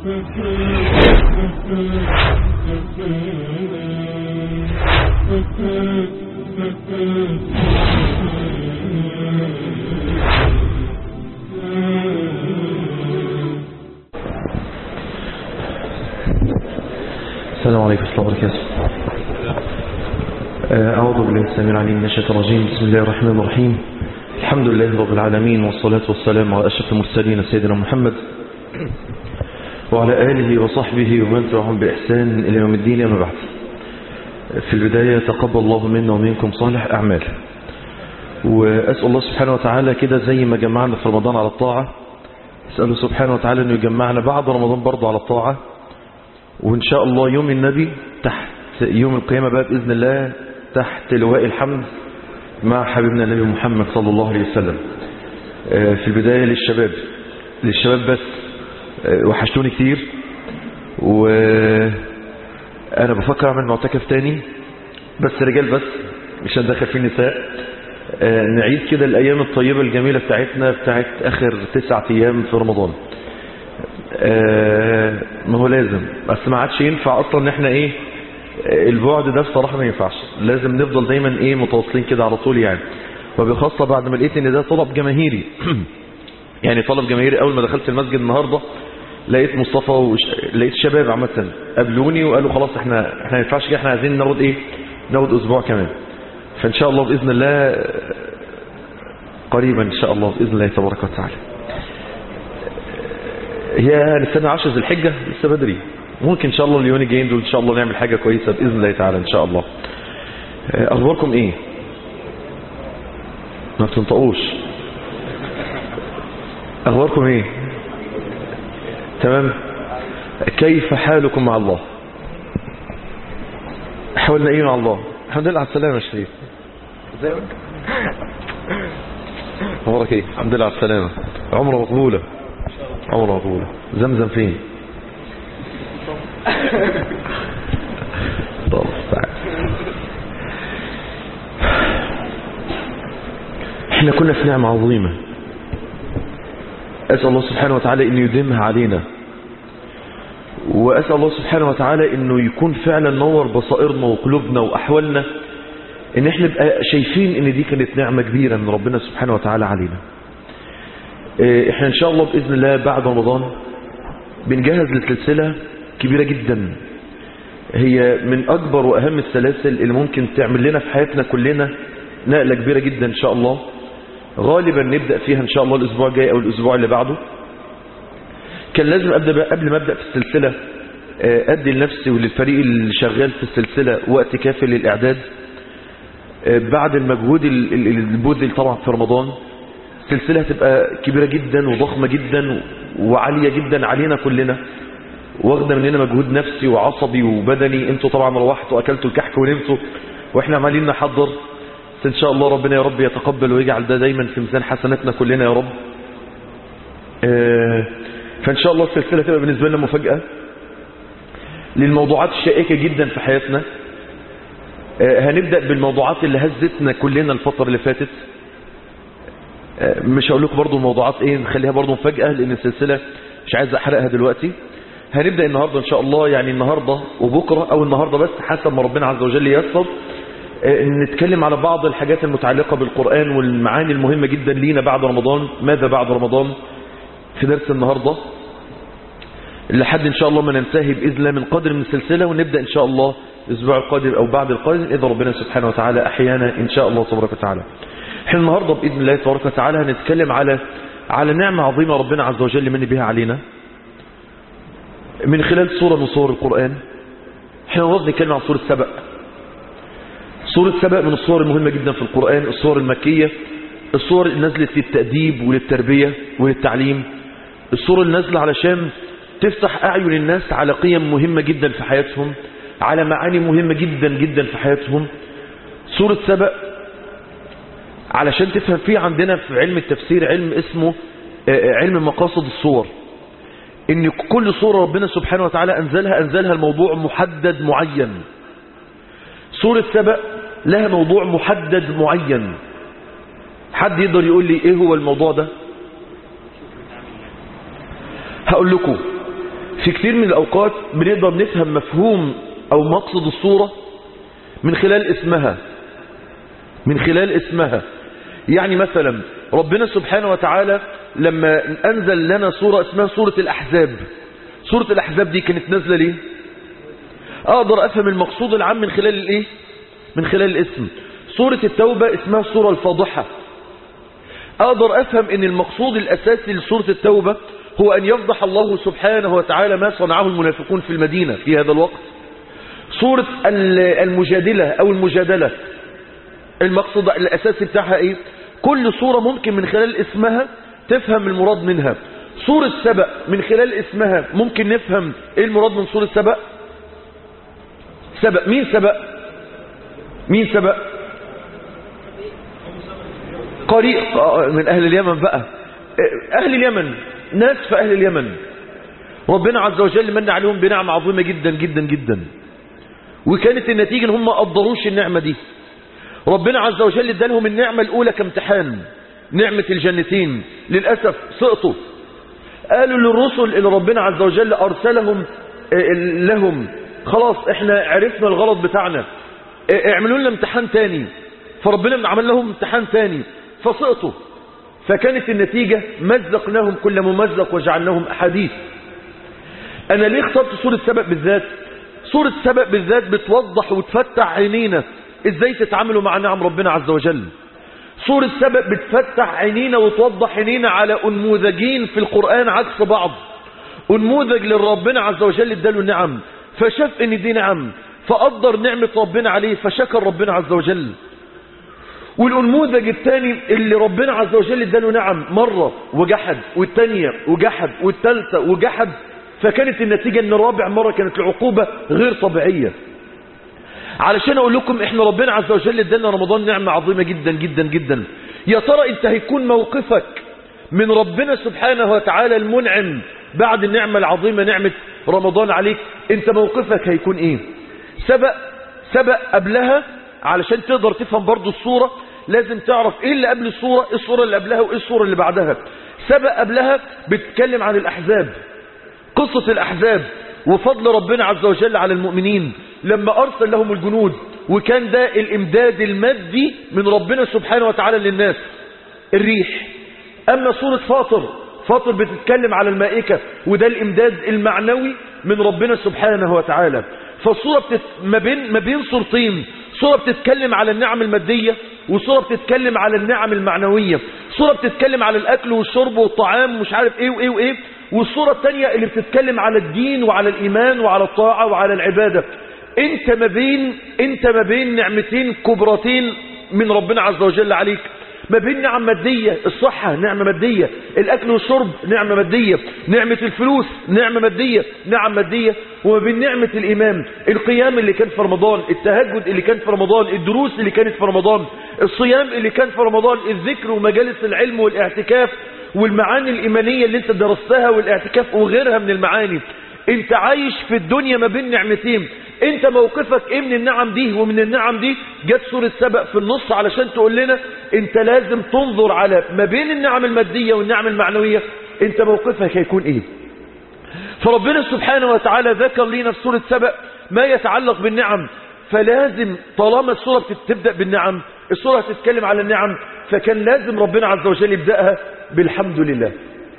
السلام عليكم ورحمة الله وبركاته أعوذ بالله السميع العليم من الشيطان الرجيم بسم الله الرحمن الرحيم الحمد لله رب العالمين والصلاة والسلام على أشرف المرسلين سيدنا محمد وعلى آله وصحبه ومن تبعهم بإحسان إلى يوم الدين أما بعد في البداية تقبل الله منا ومنكم صالح أعمال وأسأل الله سبحانه وتعالى كده زي ما جمعنا في رمضان على الطاعة أسأله سبحانه وتعالى أنه يجمعنا بعد رمضان برضه على الطاعة وإن شاء الله يوم النبي تحت يوم القيامة بقى بإذن الله تحت لواء الحمد مع حبيبنا النبي محمد صلى الله عليه وسلم في البداية للشباب للشباب بس وحشتوني كتير وأنا بفكر أعمل معتكف تاني بس رجال بس مش هندخل فيه النساء نعيد كده الأيام الطيبة الجميلة بتاعتنا بتاعت آخر تسعة أيام في رمضان ما هو لازم بس ما عادش ينفع اصلا ان احنا ايه البعد ده بصراحة ما ينفعش لازم نفضل دايما ايه متواصلين كده على طول يعني وبخاصة بعد ما لقيت ان ده طلب جماهيري يعني طلب جماهيري اول ما دخلت المسجد النهاردة لقيت مصطفى وش... لقيت شباب عامة قابلوني وقالوا خلاص احنا احنا ما ينفعش كده احنا عايزين ناخد ايه ناخد اسبوع كمان فان شاء الله باذن الله قريبا ان شاء الله باذن الله تبارك وتعالى هي هنستنى 10 ذي الحجة لسه بدري ممكن ان شاء الله اليومين الجايين دول ان شاء الله نعمل حاجة كويسة بإذن الله تعالى ان شاء الله اخباركم ايه ما بتنطقوش اخباركم ايه تمام كيف حالكم مع الله حاولنا ايه مع الله الحمد لله على السلامة يا شريف ازيك اخبارك ايه الحمد لله على السلامة عمره مقبولة عمره مقبولة زمزم فين طب تعال احنا كنا في نعمة عظيمة أسأل الله سبحانه وتعالى أن يديمها علينا وأسأل الله سبحانه وتعالى أنه يكون فعلا نور بصائرنا وقلوبنا وأحوالنا ان احنا نبقى شايفين ان دي كانت نعمة كبيرة من ربنا سبحانه وتعالى علينا احنا ان شاء الله بإذن الله بعد رمضان بنجهز لسلسلة كبيرة جدا هي من اكبر واهم السلاسل اللي ممكن تعمل لنا في حياتنا كلنا نقلة كبيرة جدا ان شاء الله غالبا نبدأ فيها ان شاء الله الاسبوع الجاي او الاسبوع اللي بعده كان لازم ابدا بقى قبل ما ابدا في السلسلة ادي لنفسي وللفريق اللي شغال في السلسلة وقت كافي للاعداد بعد المجهود البذل طبعا في رمضان السلسلة هتبقى كبيرة جدا وضخمة جدا وعالية جدا علينا كلنا واخدة مننا مجهود نفسي وعصبي وبدني انتوا طبعا روحتوا اكلتوا الكحك ونمتوا واحنا عمالين نحضر ان شاء الله ربنا يا رب يتقبل ويجعل ده دايما في ميزان حسناتنا كلنا يا رب فان شاء الله السلسلة تبقى بالنسبة لنا مفاجأة للموضوعات الشائكة جدا في حياتنا هنبدأ بالموضوعات اللي هزتنا كلنا الفترة اللي فاتت مش هقول لكم برضو الموضوعات ايه نخليها برضو مفاجأة لان السلسلة مش عايز احرقها دلوقتي هنبدأ النهاردة ان شاء الله يعني النهاردة وبكرة او النهاردة بس حسب ما ربنا عز وجل ييسر نتكلم على بعض الحاجات المتعلقة بالقرآن والمعاني المهمة جدا لينا بعد رمضان ماذا بعد رمضان في درس النهاردة لحد ان شاء الله ما ننتهي بإذن الله من قدر من السلسلة ونبدأ ان شاء الله الاسبوع القادم او بعد القادم اذا ربنا سبحانه وتعالى احيانا ان شاء الله تبارك وتعالى احنا النهاردة بإذن الله تبارك وتعالى هنتكلم على على نعمة عظيمة ربنا عز وجل من بها علينا من خلال سورة من سور القرآن احنا النهاردة نتكلم عن سورة سبأ سورة سبأ من الصور المهمة جدا في القرآن الصور المكية الصور اللي نزلت للتأديب وللتربية وللتعليم الصور اللي نازلة علشان تفتح أعين الناس على قيم مهمة جدا في حياتهم على معاني مهمة جدا جدا في حياتهم سورة سبأ علشان تفهم فيه عندنا في علم التفسير علم اسمه علم مقاصد الصور ان كل صورة ربنا سبحانه وتعالى انزلها انزلها الموضوع محدد معين سورة سبأ لها موضوع محدد معين حد يقدر يقول لي ايه هو الموضوع ده هقول لكم في كتير من الأوقات بنقدر نفهم مفهوم أو مقصد الصورة من خلال اسمها من خلال اسمها يعني مثلا ربنا سبحانه وتعالى لما أنزل لنا صورة اسمها صورة الأحزاب صورة الأحزاب دي كانت نازلة ليه أقدر أفهم المقصود العام من خلال الإيه من خلال الاسم صورة التوبة اسمها الصورة الفاضحة أقدر أفهم أن المقصود الأساسي لسورة التوبة هو أن يفضح الله سبحانه وتعالى ما صنعه المنافقون في المدينة في هذا الوقت صورة المجادلة أو المجادلة المقصود الأساسي بتاعها إيه كل صورة ممكن من خلال اسمها تفهم المراد منها صورة سبأ من خلال اسمها ممكن نفهم إيه المراد من صورة سبأ سبأ مين سبأ مين سبأ قريب من أهل اليمن بقى أهل اليمن ناس في أهل اليمن ربنا عز وجل من عليهم بنعمة عظيمة جدا جدا جدا وكانت النتيجة ان هم ما قدروش النعمة دي ربنا عز وجل ادالهم النعمة الأولى كامتحان نعمة الجنتين للأسف سقطوا قالوا للرسل اللي ربنا عز وجل أرسلهم لهم خلاص احنا عرفنا الغلط بتاعنا اعملوا لنا امتحان تاني فربنا عمل لهم امتحان تاني فسقطوا فكانت النتيجة مزقناهم كل ممزق وجعلناهم أحاديث أنا ليه اخترت سورة سبق بالذات سورة سبق بالذات بتوضح وتفتح عينينا ازاي تتعاملوا مع نعم ربنا عز وجل سورة سبق بتفتح عينينا وتوضح عينينا على أنموذجين في القرآن عكس بعض أنموذج للربنا عز وجل اداله النعم فشاف ان دي نعم فقدر نعمة ربنا عليه فشكر ربنا عز وجل والأنموذج الثاني اللي ربنا عز وجل اداله نعم مرة وجحد والثانية وجحد والثالثة وجحد فكانت النتيجة ان رابع مرة كانت العقوبة غير طبيعية علشان اقول لكم احنا ربنا عز وجل ادانا رمضان نعمة عظيمة جدا جدا جدا يا ترى انت هيكون موقفك من ربنا سبحانه وتعالى المنعم بعد النعمة العظيمة نعمة رمضان عليك انت موقفك هيكون ايه سبق سبق قبلها علشان تقدر تفهم برضو الصورة لازم تعرف ايه اللي قبل الصورة ايه الصورة اللي قبلها وايه الصورة اللي بعدها سبق قبلها بتتكلم عن الاحزاب قصة الاحزاب وفضل ربنا عز وجل على المؤمنين لما ارسل لهم الجنود وكان ده الامداد المادي من ربنا سبحانه وتعالى للناس الريح اما سورة فاطر فاطر بتتكلم على المائكة وده الامداد المعنوي من ربنا سبحانه وتعالى فالصورة بتت... ما بين ما بين صورتين صورة بتتكلم على النعم المادية وصورة بتتكلم على النعم المعنوية صورة بتتكلم على الأكل والشرب والطعام ومش عارف إيه وإيه وإيه والصورة التانية اللي بتتكلم على الدين وعلى الإيمان وعلى الطاعة وعلى العبادة انت ما بين انت ما بين نعمتين كبرتين من ربنا عز وجل عليك ما بين نعم مادية الصحة نعمة مادية الأكل والشرب نعمة مادية نعمة الفلوس نعمة مادية نعم مادية وما بين نعمة الإيمان القيام اللي كان في رمضان التهجد اللي كان في رمضان الدروس اللي كانت في رمضان الصيام اللي كان في رمضان الذكر ومجالس العلم والاعتكاف والمعاني الإيمانية اللي انت درستها والاعتكاف وغيرها من المعاني انت عايش في الدنيا ما بين نعمتين انت موقفك ايه من النعم دي ومن النعم دي جت سورة سبق في النص علشان تقول لنا انت لازم تنظر على ما بين النعم المادية والنعم المعنوية انت موقفك هيكون ايه فربنا سبحانه وتعالى ذكر لنا في سورة سبق ما يتعلق بالنعم فلازم طالما السورة بتبدأ بالنعم السورة هتتكلم على النعم فكان لازم ربنا عز وجل يبدأها بالحمد لله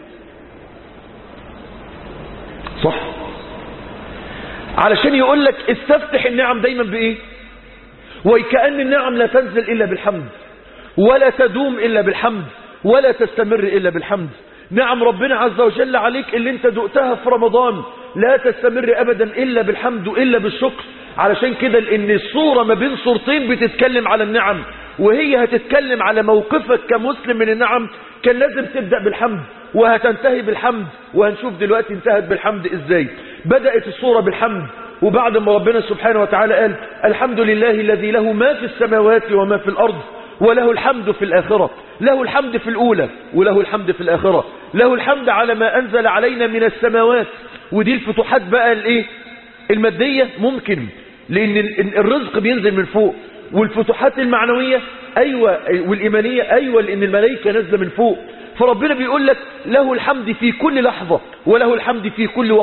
صح علشان يقول لك استفتح النعم دايما بايه وكأن النعم لا تنزل الا بالحمد ولا تدوم الا بالحمد ولا تستمر الا بالحمد نعم ربنا عز وجل عليك اللي انت دقتها في رمضان لا تستمر ابدا الا بالحمد والا بالشكر علشان كده لان الصورة ما بين صورتين بتتكلم على النعم وهي هتتكلم على موقفك كمسلم من النعم كان لازم تبدأ بالحمد وهتنتهي بالحمد وهنشوف دلوقتي انتهت بالحمد ازاي بدأت الصورة بالحمد وبعد ما ربنا سبحانه وتعالى قال الحمد لله الذي له ما في السماوات وما في الأرض وله الحمد في الآخرة له الحمد في الأولى وله الحمد في الآخرة له الحمد على ما أنزل علينا من السماوات ودي الفتوحات بقى الايه المادية ممكن لأن الرزق بينزل من فوق والفتوحات المعنوية أيوة والإيمانية أيوة لأن الملائكة نازلة من فوق فربنا بيقول لك له الحمد في كل لحظة وله الحمد في كل وقت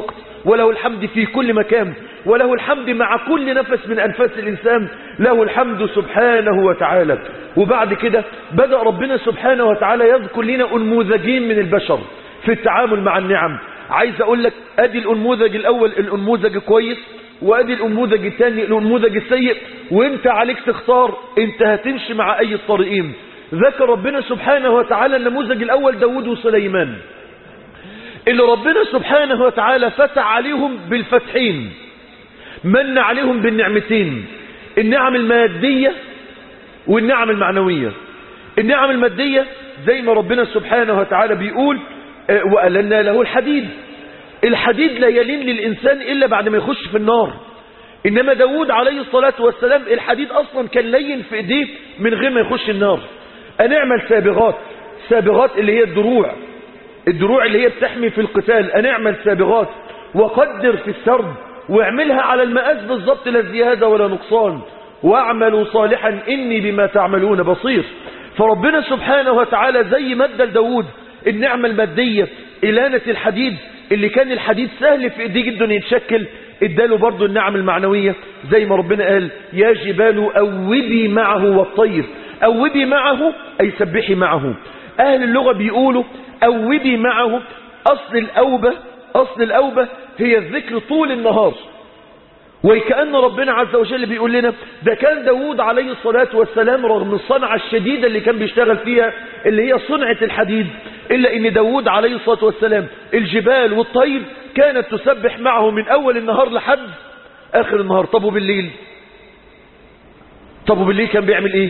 وله الحمد في كل مكان وله الحمد مع كل نفس من أنفاس الإنسان له الحمد سبحانه وتعالى وبعد كده بدأ ربنا سبحانه وتعالى يذكر لنا أنموذجين من البشر في التعامل مع النعم عايز أقول لك أدي الأنموذج الأول الأنموذج كويس وأدي الأنموذج الثاني الأنموذج السيء وانت عليك تختار انت هتمشي مع أي الطريقين ذكر ربنا سبحانه وتعالى النموذج الأول داود وسليمان اللي ربنا سبحانه وتعالى فتح عليهم بالفتحين من عليهم بالنعمتين النعم المادية والنعم المعنوية النعم المادية زي ما ربنا سبحانه وتعالى بيقول وألنا له الحديد الحديد لا يلين للإنسان إلا بعد ما يخش في النار إنما داود عليه الصلاة والسلام الحديد أصلا كان لين في إيديه من غير ما يخش النار أنعمل سابغات سابغات اللي هي الدروع الدروع اللي هي بتحمي في القتال أنعمل سابغات وقدر في السرد واعملها على المقاس بالضبط لا زيادة ولا نقصان واعملوا صالحا إني بما تعملون بصير فربنا سبحانه وتعالى زي ما ادى لداود النعمة المادية إلانة الحديد اللي كان الحديد سهل في ايديه جدا يتشكل اداله برضه النعم المعنوية زي ما ربنا قال يا جبال أوبي معه والطير أوبي معه أي سبحي معه أهل اللغة بيقولوا أوبي معه أصل الأوبة أصل الأوبة هي الذكر طول النهار وكأن ربنا عز وجل بيقول لنا ده كان داود عليه الصلاة والسلام رغم الصنعة الشديدة اللي كان بيشتغل فيها اللي هي صنعة الحديد إلا أن داود عليه الصلاة والسلام الجبال والطير كانت تسبح معه من أول النهار لحد آخر النهار طب وبالليل طب وبالليل كان بيعمل إيه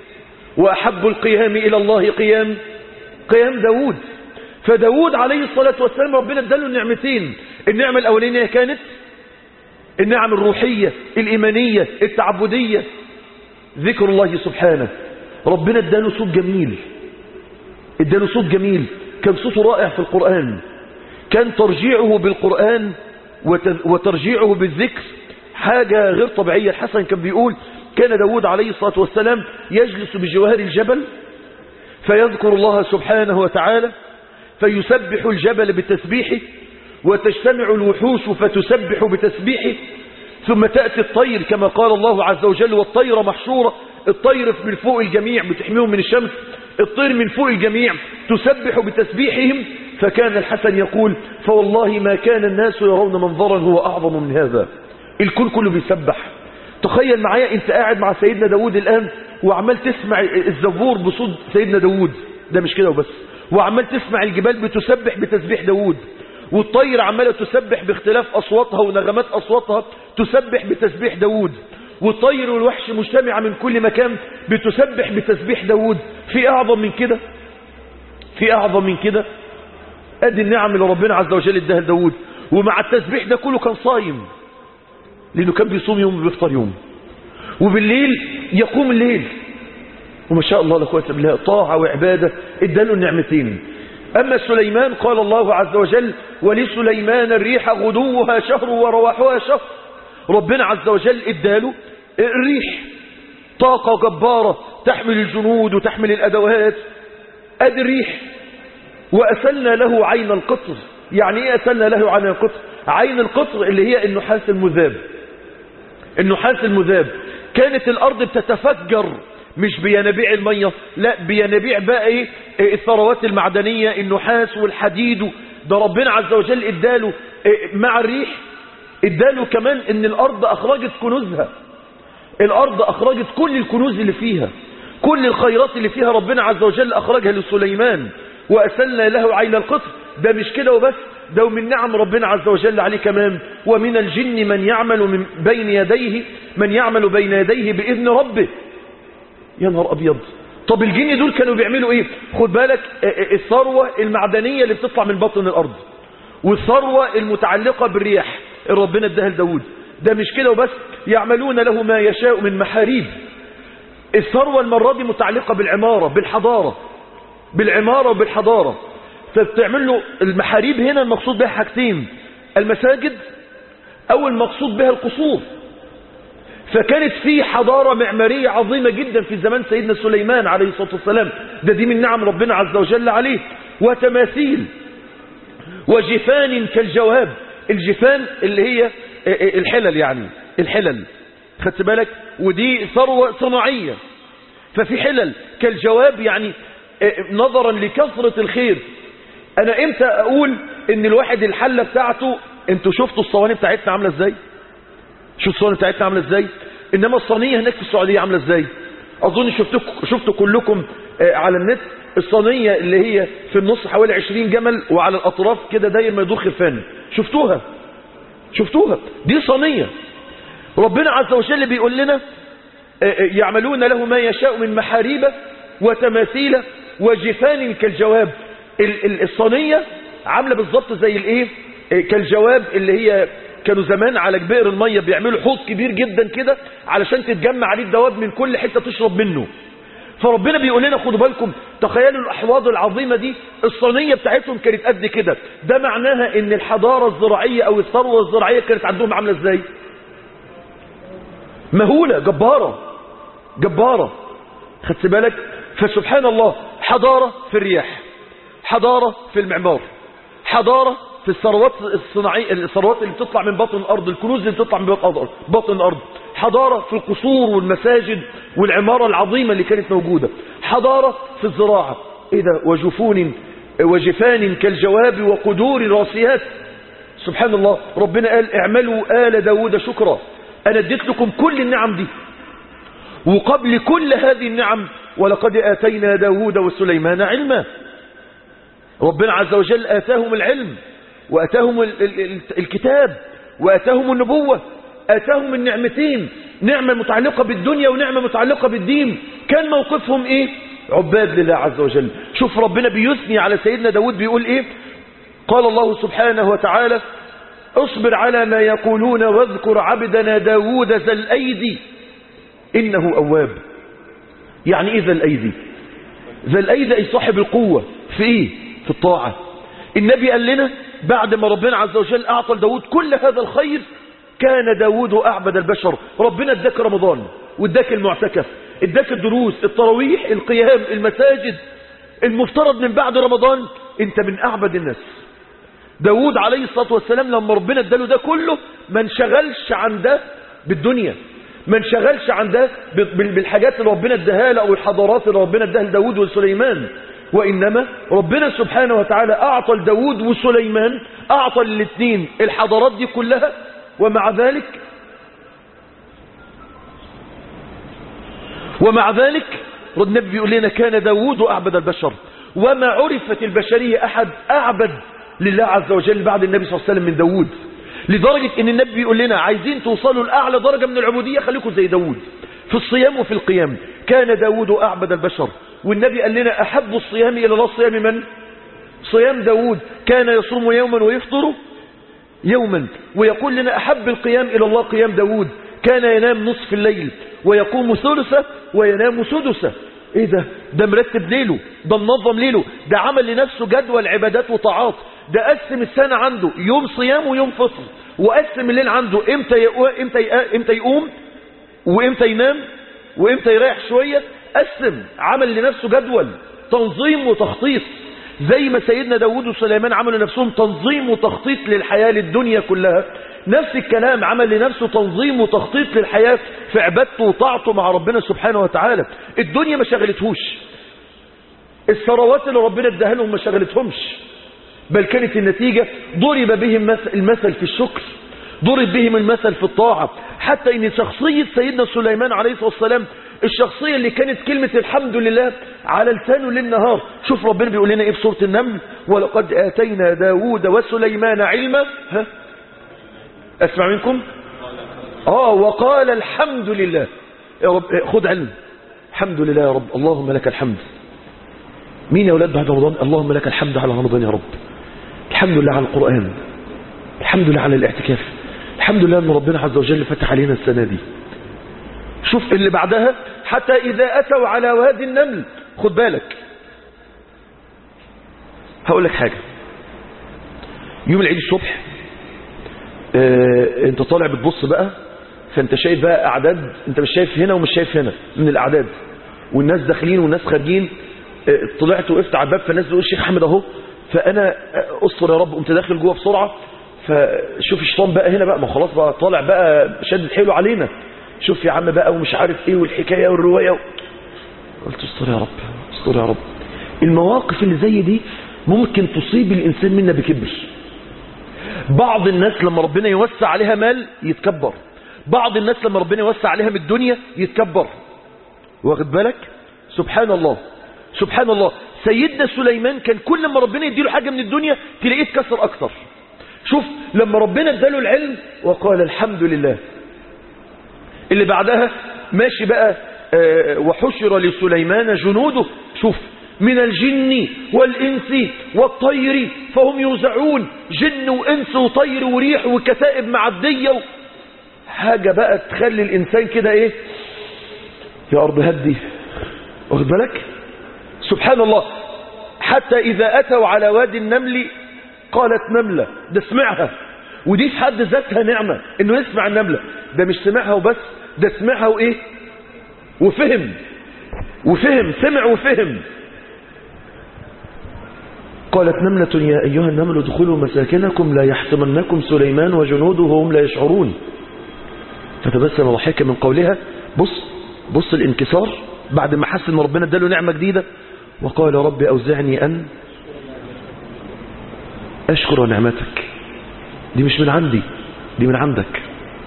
وأحب القيام إلى الله قيام قيام داود فداود عليه الصلاة والسلام ربنا اداله النعمتين النعمة الأولانية كانت النعم الروحية الإيمانية التعبدية ذكر الله سبحانه ربنا اداله صوت جميل اداله صوت جميل كان صوته رائع في القرآن كان ترجيعه بالقرآن وترجيعه بالذكر حاجة غير طبيعية الحسن كان بيقول كان داود عليه الصلاة والسلام يجلس بجوار الجبل فيذكر الله سبحانه وتعالى فيسبح الجبل بتسبيحه وتجتمع الوحوش فتسبح بتسبيحه ثم تأتي الطير كما قال الله عز وجل والطير محشورة الطير من فوق الجميع بتحميهم من الشمس الطير من فوق الجميع تسبح بتسبيحهم فكان الحسن يقول فوالله ما كان الناس يرون منظرا هو أعظم من هذا الكل كله بيسبح تخيل معايا انت قاعد مع سيدنا داود الآن وعمال تسمع الزبور بصوت سيدنا داود ده مش كده وبس وعمال تسمع الجبال بتسبح بتسبيح داود والطير عمالة تسبح باختلاف أصواتها ونغمات أصواتها تسبح بتسبيح داود والطير والوحش مجتمعة من كل مكان بتسبح بتسبيح داود في أعظم من كده في أعظم من كده أدي النعم اللي ربنا عز وجل اداها لداود ومع التسبيح ده كله كان صايم لأنه كان بيصوم يوم وبيفطر يوم وبالليل يقوم الليل وما شاء الله لا قوه الا بالله طاعة وعبادة اداله النعمتين أما سليمان قال الله عز وجل ولسليمان الريح غدوها شهر ورواحها شهر ربنا عز وجل اداله الريح طاقة جبارة تحمل الجنود وتحمل الأدوات أدي الريح وأسلنا له عين القطر يعني ايه أسلنا له عين القطر عين القطر اللي هي النحاس المذاب النحاس المذاب كانت الأرض بتتفجر مش بينابيع المية لا بينابيع بقى ايه الثروات المعدنية النحاس والحديد ده ربنا عز وجل اداله مع الريح اداله كمان ان الارض اخرجت كنوزها الارض اخرجت كل الكنوز اللي فيها كل الخيرات اللي فيها ربنا عز وجل اخرجها لسليمان واسلنا له عين القطر ده مش كده وبس ده من نعم ربنا عز وجل عليه كمان ومن الجن من يعمل من بين يديه من يعمل بين يديه بإذن ربه يا نهار أبيض طب الجن دول كانوا بيعملوا ايه خد بالك الثروة المعدنية اللي بتطلع من بطن الأرض والثروة المتعلقة بالرياح اللي ربنا اداها لداود ده مش كده وبس يعملون له ما يشاء من محاريب الثروة المرة دي متعلقة بالعمارة بالحضارة بالعمارة وبالحضارة فبتعمل له المحاريب هنا المقصود بها حاجتين المساجد أو المقصود بها القصور فكانت في حضارة معمارية عظيمة جدا في زمان سيدنا سليمان عليه الصلاة والسلام ده دي من نعم ربنا عز وجل عليه وتماثيل وجفان كالجواب الجفان اللي هي الحلل يعني الحلل خدت بالك ودي ثروة صناعية ففي حلل كالجواب يعني نظرا لكثرة الخير انا امتى اقول ان الواحد الحلة بتاعته انتوا شفتوا الصواني بتاعتنا عاملة ازاي شوفوا الصواني بتاعتنا عاملة ازاي انما الصينية هناك في السعودية عاملة ازاي اظن شفتوا شفتوا كلكم على النت الصينية اللي هي في النص حوالي 20 جمل وعلى الاطراف كده داير ما يدور خرفان شفتوها شفتوها دي صينية ربنا عز وجل بيقول لنا يعملون له ما يشاء من محاريب وتماثيل وجفان كالجواب الصينية عاملة بالظبط زي الايه كالجواب اللي هي كانوا زمان على جبير المية بيعملوا حوض كبير جدا كده علشان تتجمع عليه الدواب من كل حتة تشرب منه فربنا بيقول لنا خدوا بالكم تخيلوا الأحواض العظيمة دي الصينية بتاعتهم كانت قد كده ده معناها ان الحضارة الزراعية او الثروة الزراعية كانت عندهم عاملة ازاي مهولة جبارة جبارة خدت بالك فسبحان الله حضارة في الرياح حضارة في المعمار حضارة في الثروات الصناعية الثروات اللي بتطلع من بطن الأرض الكنوز اللي بتطلع من بطن الأرض حضارة في القصور والمساجد والعمارة العظيمة اللي كانت موجودة حضارة في الزراعة إيه ده وجفون وجفان كالجواب وقدور راسيات سبحان الله ربنا قال اعملوا آل داود شكرا أنا اديت لكم كل النعم دي وقبل كل هذه النعم ولقد آتينا داود وسليمان علما ربنا عز وجل آتاهم العلم وآتاهم الكتاب وآتاهم النبوة آتاهم النعمتين نعمة متعلقة بالدنيا ونعمة متعلقة بالدين كان موقفهم ايه عباد لله عز وجل شوف ربنا بيثني على سيدنا داود بيقول ايه قال الله سبحانه وتعالى اصبر على ما يقولون واذكر عبدنا داود ذا الأيدي إنه أواب يعني إيه ذا الأيدي ذا الأيدي أي صاحب القوة في إيه في الطاعة النبي قال لنا بعد ما ربنا عز وجل أعطى لداود كل هذا الخير كان داود أعبد البشر ربنا اداك رمضان واداك المعتكف اداك الدروس التراويح القيام المساجد المفترض من بعد رمضان انت من أعبد الناس داود عليه الصلاة والسلام لما ربنا اداله ده كله ما انشغلش عن ده بالدنيا ما انشغلش عن ده بالحاجات اللي ربنا اداها له او الحضارات اللي ربنا اداها لداود وسليمان وإنما ربنا سبحانه وتعالى أعطى لداود وسليمان أعطى للاثنين الحضارات دي كلها ومع ذلك ومع ذلك النبي بيقول لنا كان داود أعبد البشر وما عرفت البشرية أحد أعبد لله عز وجل بعد النبي صلى الله عليه وسلم من داود لدرجة ان النبي بيقول لنا عايزين توصلوا لأعلى درجة من العبودية خليكم زي داود في الصيام وفي القيام كان داود أعبد البشر والنبي قال لنا أحب الصيام إلى الله صيام من صيام داود كان يصوم يوما ويفطر يوما ويقول لنا أحب القيام إلى الله قيام داود كان ينام نصف الليل ويقوم ثلثة وينام سدسة ايه ده ده مرتب ليله ده منظم ليله ده عمل لنفسه جدول عبادات وطاعات ده قسم السنة عنده يوم صيام ويوم فطر وقسم الليل عنده امتى يقوم امتى امتى يقوم وامتى ينام وامتى يريح شوية قسم عمل لنفسه جدول تنظيم وتخطيط زي ما سيدنا داود وسليمان عملوا لنفسهم تنظيم وتخطيط للحياة للدنيا كلها نفس الكلام عمل لنفسه تنظيم وتخطيط للحياة في عبادته وطاعته مع ربنا سبحانه وتعالى الدنيا ما شغلتهوش الثروات اللي ربنا اداها لهم ما شغلتهمش بل كانت النتيجة ضرب بهم المثل في الشكر ضرب بهم المثل في الطاعة حتى ان شخصية سيدنا سليمان عليه الصلاة والسلام الشخصية اللي كانت كلمة الحمد لله على لسانه للنهار شوف ربنا بيقول لنا ايه في سورة النمل ولقد آتينا داود وسليمان علما ها اسمع منكم اه وقال الحمد لله يا رب خد علم الحمد لله يا رب اللهم لك الحمد مين يا أولاد بعد رمضان اللهم لك الحمد على رمضان يا رب الحمد لله على القرآن الحمد لله على الاعتكاف الحمد لله أن ربنا عز وجل فتح علينا السنة دي شوف اللي بعدها حتى إذا أتوا على وادي النمل خد بالك هقول لك حاجة يوم العيد الصبح اه انت طالع بتبص بقى فانت شايف بقى اعداد انت مش شايف هنا ومش شايف هنا من الاعداد والناس داخلين والناس خارجين اه طلعت وقفت على الباب فالناس بتقول الشيخ احمد اهو فانا استر يا رب قمت داخل جوه بسرعه فشوف الشيطان بقى هنا بقى ما خلاص بقى طالع بقى شدد حيله علينا شوف يا عم بقى ومش عارف ايه والحكاية والرواية و... قلت استر يا رب استر يا رب المواقف اللي زي دي ممكن تصيب الإنسان منا بكبر بعض الناس لما ربنا يوسع عليها مال يتكبر بعض الناس لما ربنا يوسع عليها من الدنيا يتكبر واخد بالك سبحان الله سبحان الله سيدنا سليمان كان كل ما ربنا يديله حاجة من الدنيا تلاقيه اتكسر أكتر شوف لما ربنا اداله العلم وقال الحمد لله اللي بعدها ماشي بقى آه، وحشر لسليمان جنوده شوف من الجن والإنس والطير فهم يوزعون جن وإنس وطير وريح وكتائب معدية و... حاجة بقى تخلي الإنسان كده إيه يا أرض هدي واخد بالك سبحان الله حتى إذا أتوا على وادي النمل قالت نملة ده سمعها ودي في حد ذاتها نعمة إنه يسمع النملة ده مش سمعها وبس ده سمعها وإيه وفهم وفهم سمع وفهم قالت نملة يا أيها النمل ادخلوا مساكنكم لا يحتمنكم سليمان وجنوده وهم لا يشعرون فتبسم ضحكا من قولها بص بص الانكسار بعد ما حس ان ربنا اداله نعمة جديدة وقال رب أوزعني أن أشكر نعمتك دي مش من عندي دي من عندك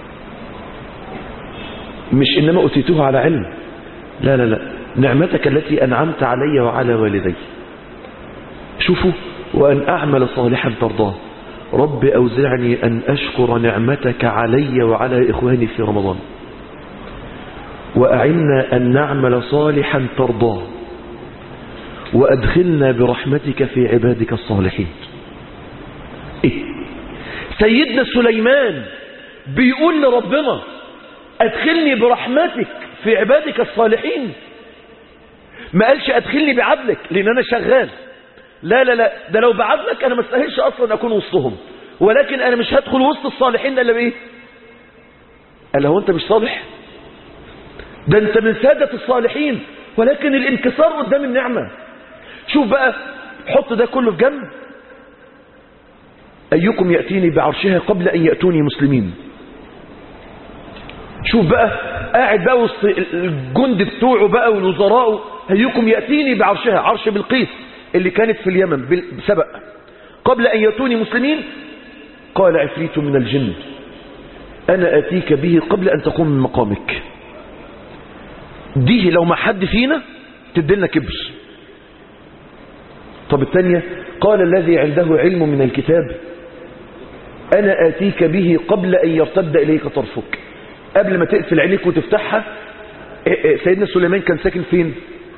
مش إنما أتيته على علم لا لا لا نعمتك التي أنعمت علي وعلى والدي شوفوا وأن أعمل صالحا ترضاه رب أوزعني أن أشكر نعمتك علي وعلى إخواني في رمضان وأعنا أن نعمل صالحا ترضاه وأدخلنا برحمتك في عبادك الصالحين إيه؟ سيدنا سليمان بيقول لربنا أدخلني برحمتك في عبادك الصالحين ما قالش أدخلني بعدلك لأن أنا شغال لا لا لا ده لو بعدلك أنا ما استاهلش أصلا أكون وسطهم ولكن أنا مش هدخل وسط الصالحين إلا بإيه قال هو أنت مش صالح ده أنت من سادة الصالحين ولكن الانكسار قدام النعمة شوف بقى حط ده كله في جنب أيكم يأتيني بعرشها قبل أن يأتوني مسلمين شوف بقى قاعد بقى وسط الجند بتوعه بقى والوزراء أيكم يأتيني بعرشها عرش بالقيس اللي كانت في اليمن بسبق قبل أن يأتوني مسلمين قال عفريت من الجن أنا أتيك به قبل أن تقوم من مقامك دي لو ما حد فينا تدلنا كبر طب الثانية قال الذي عنده علم من الكتاب أنا آتيك به قبل أن يرتد إليك طرفك قبل ما تقفل عينيك وتفتحها سيدنا سليمان كان ساكن فين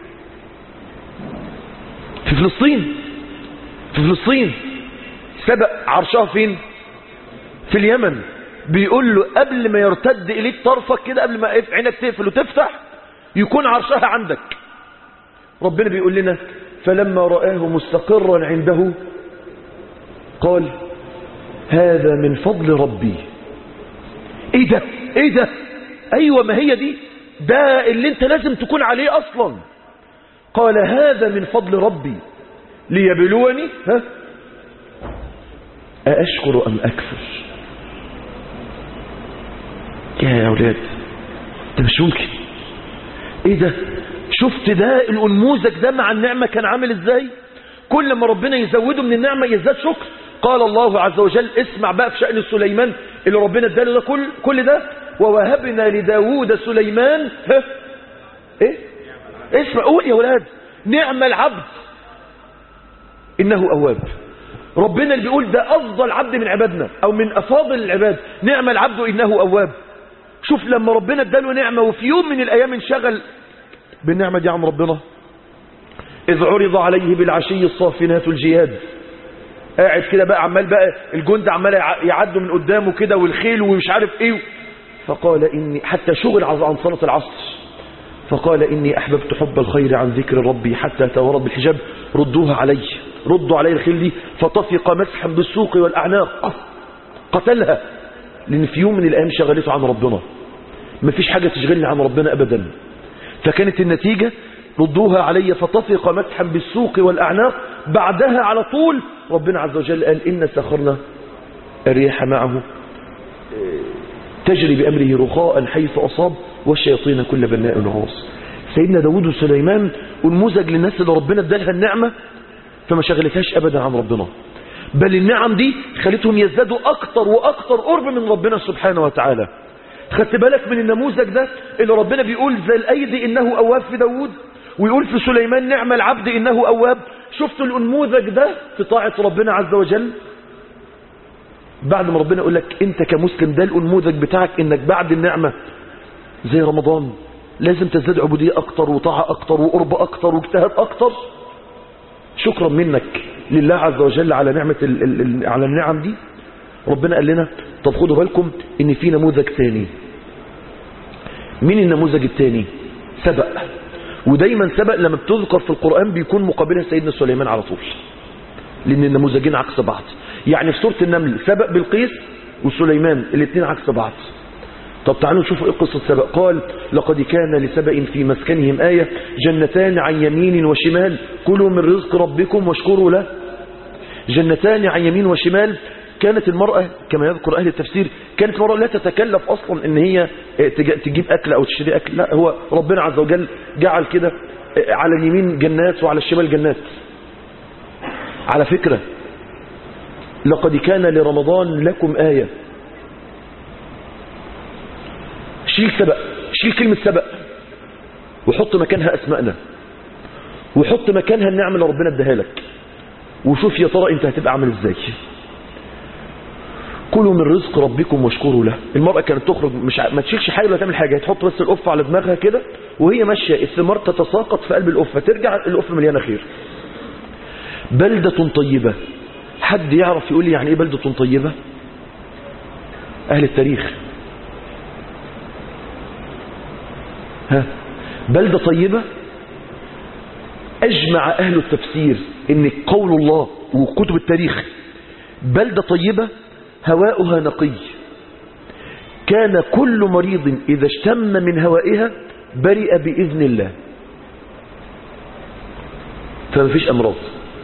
في فلسطين في فلسطين سبق عرشها فين في اليمن بيقول له قبل ما يرتد إليك طرفك كده قبل ما عينك تقفل وتفتح يكون عرشها عندك ربنا بيقول لنا فلما رآه مستقرا عنده قال هذا من فضل ربي ايه ده ايه ده ايوه ما هي دي ده اللي انت لازم تكون عليه اصلا قال هذا من فضل ربي ليبلوني ها أأشكر أم أكفر يا أولاد ده مش ممكن ايه ده شفت ده الانموذج ده مع النعمة كان عامل ازاي كل ما ربنا يزوده من النعمة يزداد شكر قال الله عز وجل اسمع بقى في شأن سليمان اللي ربنا اداله ده كل, كل ده ووهبنا لداود سليمان ها ايه اسمع قول يا ولاد نعم العبد انه اواب ربنا اللي بيقول ده افضل عبد من عبادنا او من افاضل العباد نعم العبد انه اواب شوف لما ربنا اداله نعمة وفي يوم من الايام انشغل بالنعمة دي عن ربنا اذ عرض عليه بالعشي الصافنات الجياد قاعد كده بقى عمال بقى الجند عمال يعدوا من قدامه كده والخيل ومش عارف ايه فقال اني حتى شغل عن صلاة العصر فقال إني أحببت حب الخير عن ذكر ربي حتى تورد بالحجاب ردوها علي ردوا علي الخيل دي فطفق مسحا بالسوق والأعناق قتلها لأن في يوم من الأيام شغلته عن ربنا ما فيش حاجة تشغلني عن ربنا أبدا فكانت النتيجة ردوها علي فطفق مسحا بالسوق والأعناق بعدها على طول ربنا عز وجل قال إن سخرنا الريح معه تجري بأمره رخاء حيث أصاب والشياطين كل بناء وغاص سيدنا داود وسليمان انموذج للناس اللي ربنا ادالها النعمة فما شغلتهاش أبدا عن ربنا بل النعم دي خلتهم يزدادوا أكتر وأكتر قرب من ربنا سبحانه وتعالى خدت بالك من النموذج ده اللي ربنا بيقول ذا الأيدي إنه أواب في داود ويقول في سليمان نعم العبد إنه أواب شفت الأنموذج ده في طاعة ربنا عز وجل بعد ما ربنا يقول لك انت كمسلم ده الانموذج بتاعك انك بعد النعمة زي رمضان لازم تزداد عبودية اكتر وطاعة اكتر وقرب اكتر واجتهاد اكتر شكرا منك لله عز وجل على نعمة ال ال ال على النعم دي ربنا قال لنا طب خدوا بالكم ان في نموذج تاني مين النموذج التاني سبق ودايما سبق لما بتذكر في القرآن بيكون مقابلها سيدنا سليمان على طول لان النموذجين عكس بعض يعني في سورة النمل سبق بالقيس وسليمان الاثنين عكس بعض طب تعالوا نشوف ايه قصة سبق قال لقد كان لسبأ في مسكنهم آية جنتان عن يمين وشمال كلوا من رزق ربكم واشكروا له جنتان عن يمين وشمال كانت المرأة كما يذكر أهل التفسير كانت المرأة لا تتكلف أصلا ان هي تجيب أكل أو تشتري أكل لا هو ربنا عز وجل جعل كده على اليمين جنات وعلى الشمال جنات على فكرة لقد كان لرمضان لكم آية شيل سبق شيل كلمة سبق وحط مكانها أسماءنا وحط مكانها النعمة اللي ربنا اداها لك وشوف يا ترى انت هتبقى عامل ازاي كلوا من رزق ربكم واشكروا له المرأة كانت تخرج مش ع... ما تشيلش حاجة ولا تعمل حاجة تحط بس القفة على دماغها كده وهي ماشية الثمار تتساقط في قلب القفة ترجع القفة مليانة خير بلدة طيبة حد يعرف يقول لي يعني ايه بلدة طيبة اهل التاريخ ها بلدة طيبة اجمع اهل التفسير ان قول الله وكتب التاريخ بلدة طيبة هواؤها نقي كان كل مريض اذا اشتم من هوائها برئ باذن الله فما فيش امراض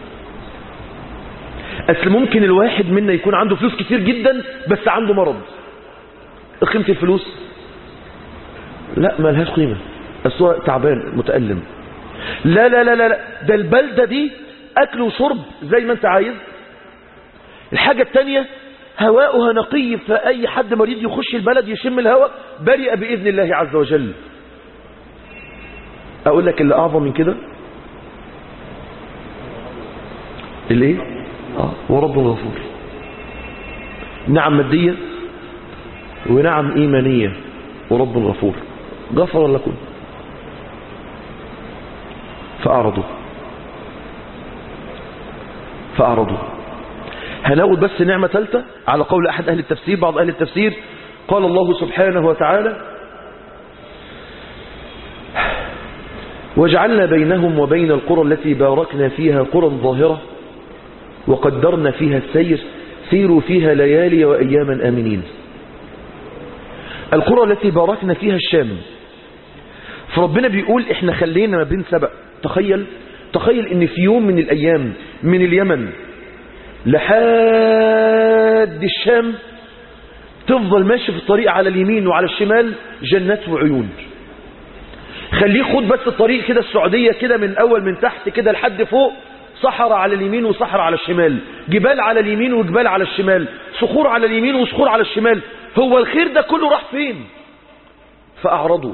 اصل ممكن الواحد منا يكون عنده فلوس كتير جدا بس عنده مرض قيمة الفلوس لا ما لهاش قيمة بس هو تعبان متألم لا لا لا لا ده البلدة دي اكل وشرب زي ما انت عايز الحاجة التانية هواؤها نقي فأي حد مريض يخش البلد يشم الهواء برئ بإذن الله عز وجل أقول لك اللي أعظم من كده الايه آه ورب غفور نعم مادية ونعم إيمانية ورب غفور غفر لكم فأعرضوا فأعرضوا هناخد بس نعمة ثالثة على قول أحد أهل التفسير بعض أهل التفسير قال الله سبحانه وتعالى وجعلنا بينهم وبين القرى التي باركنا فيها قرى ظاهرة وقدرنا فيها السير سيروا فيها ليالي وأياما آمنين القرى التي باركنا فيها الشام فربنا بيقول احنا خلينا ما بين سبق تخيل تخيل ان في يوم من الايام من اليمن لحد الشام تفضل ماشي في الطريق على اليمين وعلى الشمال جنات وعيون خليه خد بس الطريق كده السعودية كده من اول من تحت كده لحد فوق صحراء على اليمين وصحراء على الشمال جبال على اليمين وجبال على الشمال صخور على اليمين وصخور على الشمال هو الخير ده كله راح فين فأعرضوا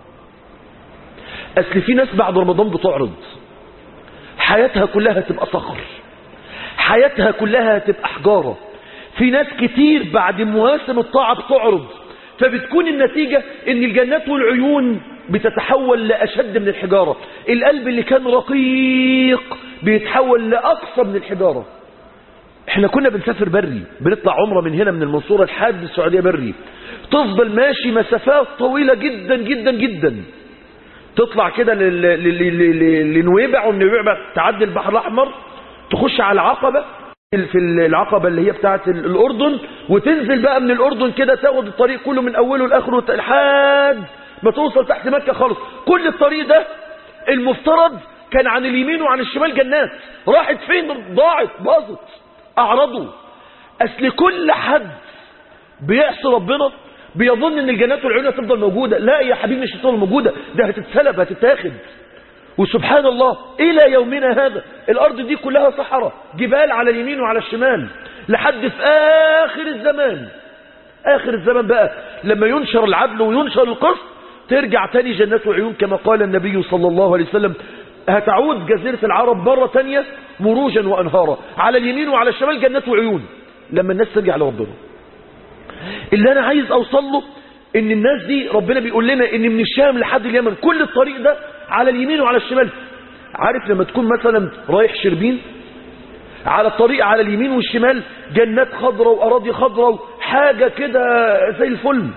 أصل في ناس بعد رمضان بتعرض حياتها كلها تبقى صخر حياتها كلها تبقى حجارة في ناس كتير بعد مواسم الطاعة بتعرض فبتكون النتيجة ان الجنات والعيون بتتحول لأشد من الحجارة القلب اللي كان رقيق بيتحول لأقصى من الحجارة احنا كنا بنسافر بري بنطلع عمرة من هنا من المنصورة لحد السعودية بري تفضل ماشي مسافات طويلة جدا جدا جدا تطلع كده لنويبع ومن نويبع تعدي البحر الأحمر تخش على العقبة في العقبة اللي هي بتاعت الأردن وتنزل بقى من الأردن كده تاخد الطريق كله من أوله لآخره لحد ما توصل تحت مكة خالص كل الطريق ده المفترض كان عن اليمين وعن الشمال جنات راحت فين ضاعت باظت أعرضوا اصل كل حد بيعصي ربنا بيظن ان الجنات والعيون هتفضل موجودة لا يا حبيبي مش هتفضل موجودة ده هتتسلب هتتاخد وسبحان الله الى يومنا هذا الارض دي كلها صحراء جبال على اليمين وعلى الشمال لحد في اخر الزمان اخر الزمان بقى لما ينشر العدل وينشر القسط ترجع تاني جنات وعيون كما قال النبي صلى الله عليه وسلم هتعود جزيرة العرب مرة تانية مروجا وأنهارا على اليمين وعلى الشمال جنات وعيون لما الناس ترجع لربنا اللي أنا عايز أوصل له إن الناس دي ربنا بيقول لنا إن من الشام لحد اليمن كل الطريق ده على اليمين وعلى الشمال عارف لما تكون مثلا رايح شربين على الطريق على اليمين والشمال جنات خضراء وأراضي خضراء حاجة كده زي الفل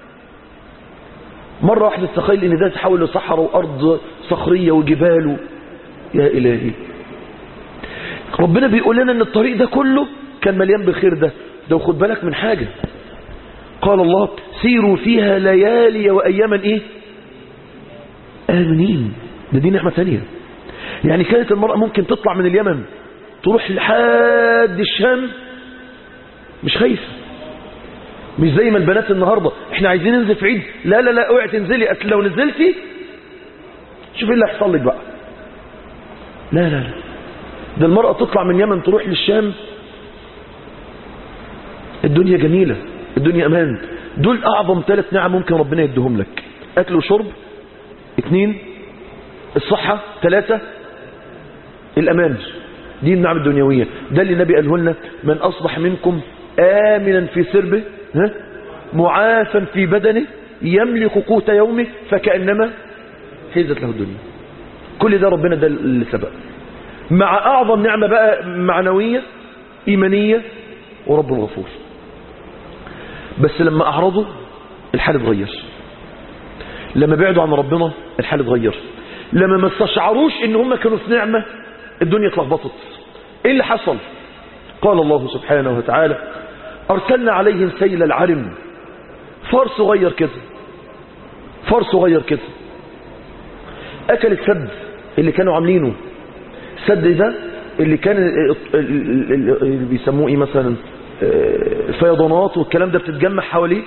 مرة واحدة تخيل ان ده تحول لصحراء وارض صخرية وجبال و... يا الهي ربنا بيقول لنا ان الطريق ده كله كان مليان بالخير ده ده وخد بالك من حاجة قال الله سيروا فيها ليالي واياما ايه امنين ده دي نعمة ثانية يعني كانت المرأة ممكن تطلع من اليمن تروح لحد الشام مش خايفة مش زي ما البنات النهاردة احنا عايزين ننزل في عيد لا لا لا اوعي تنزلي اصل لو نزلتي شوف ايه اللي هيحصل لك بقى لا لا لا ده المرأة تطلع من يمن تروح للشام الدنيا جميلة الدنيا امان دول اعظم ثلاث نعم ممكن ربنا يديهم لك اكل وشرب اثنين الصحة ثلاثة الامان دي النعم الدنيوية ده اللي النبي قاله لنا من اصبح منكم آمنا في سربه ها؟ معافا في بدنه يملك قوت يومه فكأنما حيزت له الدنيا كل ده ربنا ده اللي سبق مع أعظم نعمة بقى معنوية إيمانية ورب الغفور بس لما أعرضوا الحال اتغير لما بعدوا عن ربنا الحال اتغير لما ما استشعروش ان هم كانوا في نعمة الدنيا اتلخبطت ايه اللي حصل قال الله سبحانه وتعالى أرسلنا عليهم سيل العرم فار صغير كده فار صغير كده أكل السد اللي كانوا عاملينه السد ده اللي كان اللي بيسموه ايه مثلا الفيضانات والكلام ده بتتجمع حواليه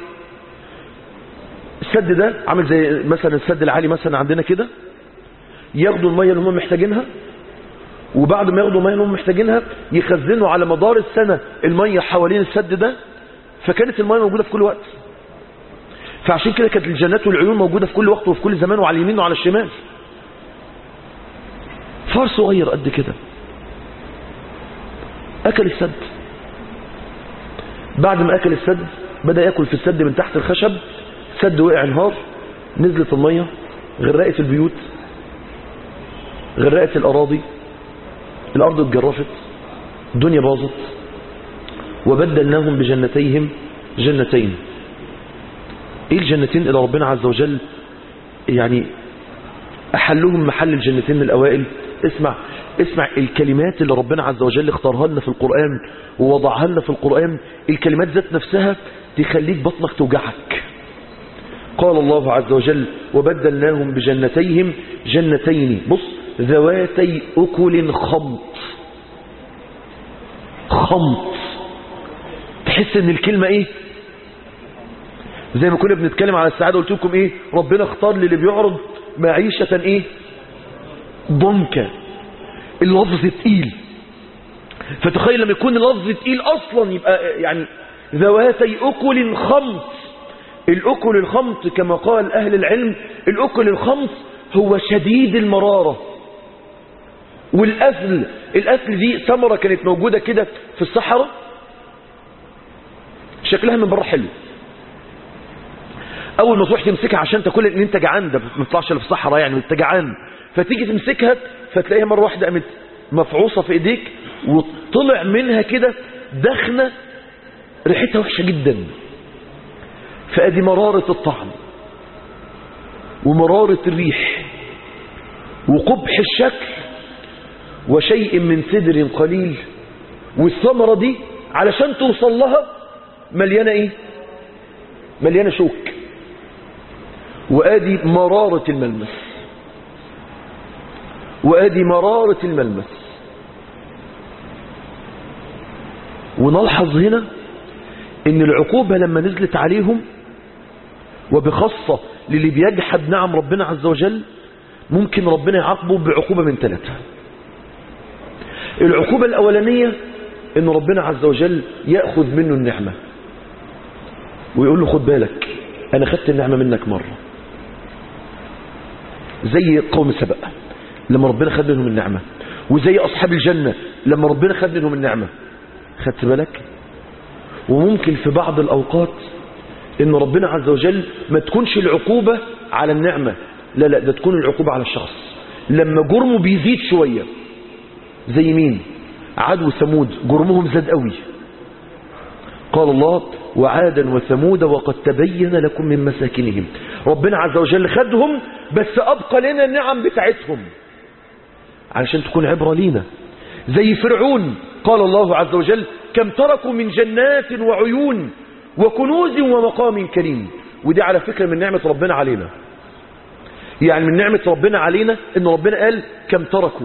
السد ده عامل زي مثلا السد العالي مثلا عندنا كده ياخدوا المية اللي هم محتاجينها وبعد ما ياخدوا ميه اللي هم محتاجينها يخزنوا على مدار السنة المية حوالين السد ده فكانت المية موجودة في كل وقت فعشان كده كانت الجنات والعيون موجودة في كل وقت وفي كل زمان وعلى اليمين وعلى الشمال فار صغير قد كده أكل السد بعد ما أكل السد بدأ يأكل في السد من تحت الخشب السد وقع انهار نزلت المية غرقت البيوت غرقت الأراضي الأرض اتجرفت الدنيا باظت وبدلناهم بجنتيهم جنتين ايه الجنتين اللي ربنا عز وجل يعني أحلهم محل الجنتين الأوائل اسمع اسمع الكلمات اللي ربنا عز وجل اختارها لنا في القرآن ووضعها لنا في القرآن الكلمات ذات نفسها تخليك بطنك توجعك قال الله عز وجل وبدلناهم بجنتيهم جنتين بص ذواتي أكل خمط خمط تحس ان الكلمة ايه زي ما كنا بنتكلم على السعادة قلت لكم ايه ربنا اختار للي بيعرض معيشة ايه ضنكة اللفظ تقيل فتخيل لما يكون اللفظ تقيل اصلا يبقى يعني ذواتي اكل خمط الاكل الخمط كما قال اهل العلم الاكل الخمط هو شديد المرارة والأثل الأثل دي ثمرة كانت موجودة كده في الصحراء شكلها من بره حلو أول ما تروح تمسكها عشان تاكلها لأن أنت جعان ده ما تطلعش في الصحراء يعني أنت جعان فتيجي تمسكها فتلاقيها مرة واحدة قامت مفعوصة في إيديك وطلع منها كده دخنة ريحتها وحشة جدا فأدي مرارة الطعم ومرارة الريح وقبح الشكل وشيء من سدر قليل والثمرة دي علشان توصل لها مليانة ايه مليانة شوك وادي مرارة الملمس وادي مرارة الملمس ونلحظ هنا ان العقوبة لما نزلت عليهم وبخاصة للي بيجحد نعم ربنا عز وجل ممكن ربنا يعاقبه بعقوبة من ثلاثة العقوبة الأولانية ان ربنا عز وجل يأخذ منه النعمة ويقول له خد بالك انا خدت النعمة منك مرة زي قوم سبأ لما ربنا خد منهم النعمة وزي أصحاب الجنة لما ربنا خد منهم النعمة خدت بالك وممكن في بعض الأوقات ان ربنا عز وجل ما تكونش العقوبة على النعمة لا لا ده تكون العقوبة على الشخص لما جرمه بيزيد شوية زي مين عاد وثمود جرمهم زاد قوي قال الله وعادا وثمود وقد تبين لكم من مساكنهم ربنا عز وجل خدهم بس أبقى لنا النعم بتاعتهم علشان تكون عبرة لينا زي فرعون قال الله عز وجل كم تركوا من جنات وعيون وكنوز ومقام كريم ودي على فكرة من نعمة ربنا علينا يعني من نعمة ربنا علينا ان ربنا قال كم تركوا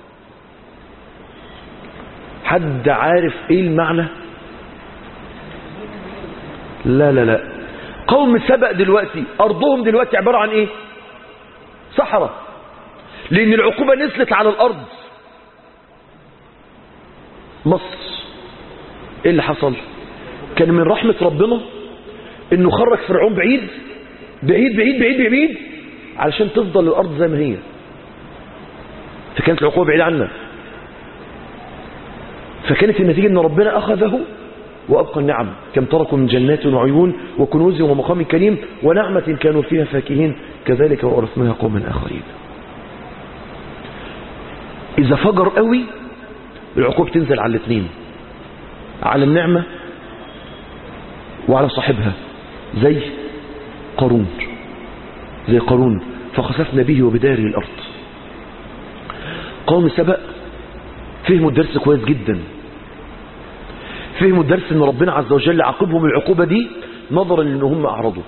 حد عارف ايه المعنى لا لا لا قوم سبأ دلوقتي ارضهم دلوقتي عبارة عن ايه صحراء لان العقوبة نزلت على الارض مصر ايه اللي حصل كان من رحمة ربنا انه خرج فرعون بعيد بعيد بعيد بعيد بعيد علشان تفضل الارض زي ما هي فكانت العقوبة بعيدة عنا فكانت النتيجة ان ربنا اخذه وابقى النعم كم تركوا من جنات وعيون وكنوز ومقام كريم ونعمة كانوا فيها فاكهين كذلك وأورثناها قوما آخرين إذا فجر قوي العقوبة تنزل على الاثنين على النعمة وعلى صاحبها زي قارون زي قارون فخسفنا به وبداره الأرض قوم سبأ فهموا الدرس كويس جدا فهموا الدرس ان ربنا عز وجل عاقبهم العقوبة دي نظرا لان هم اعرضوا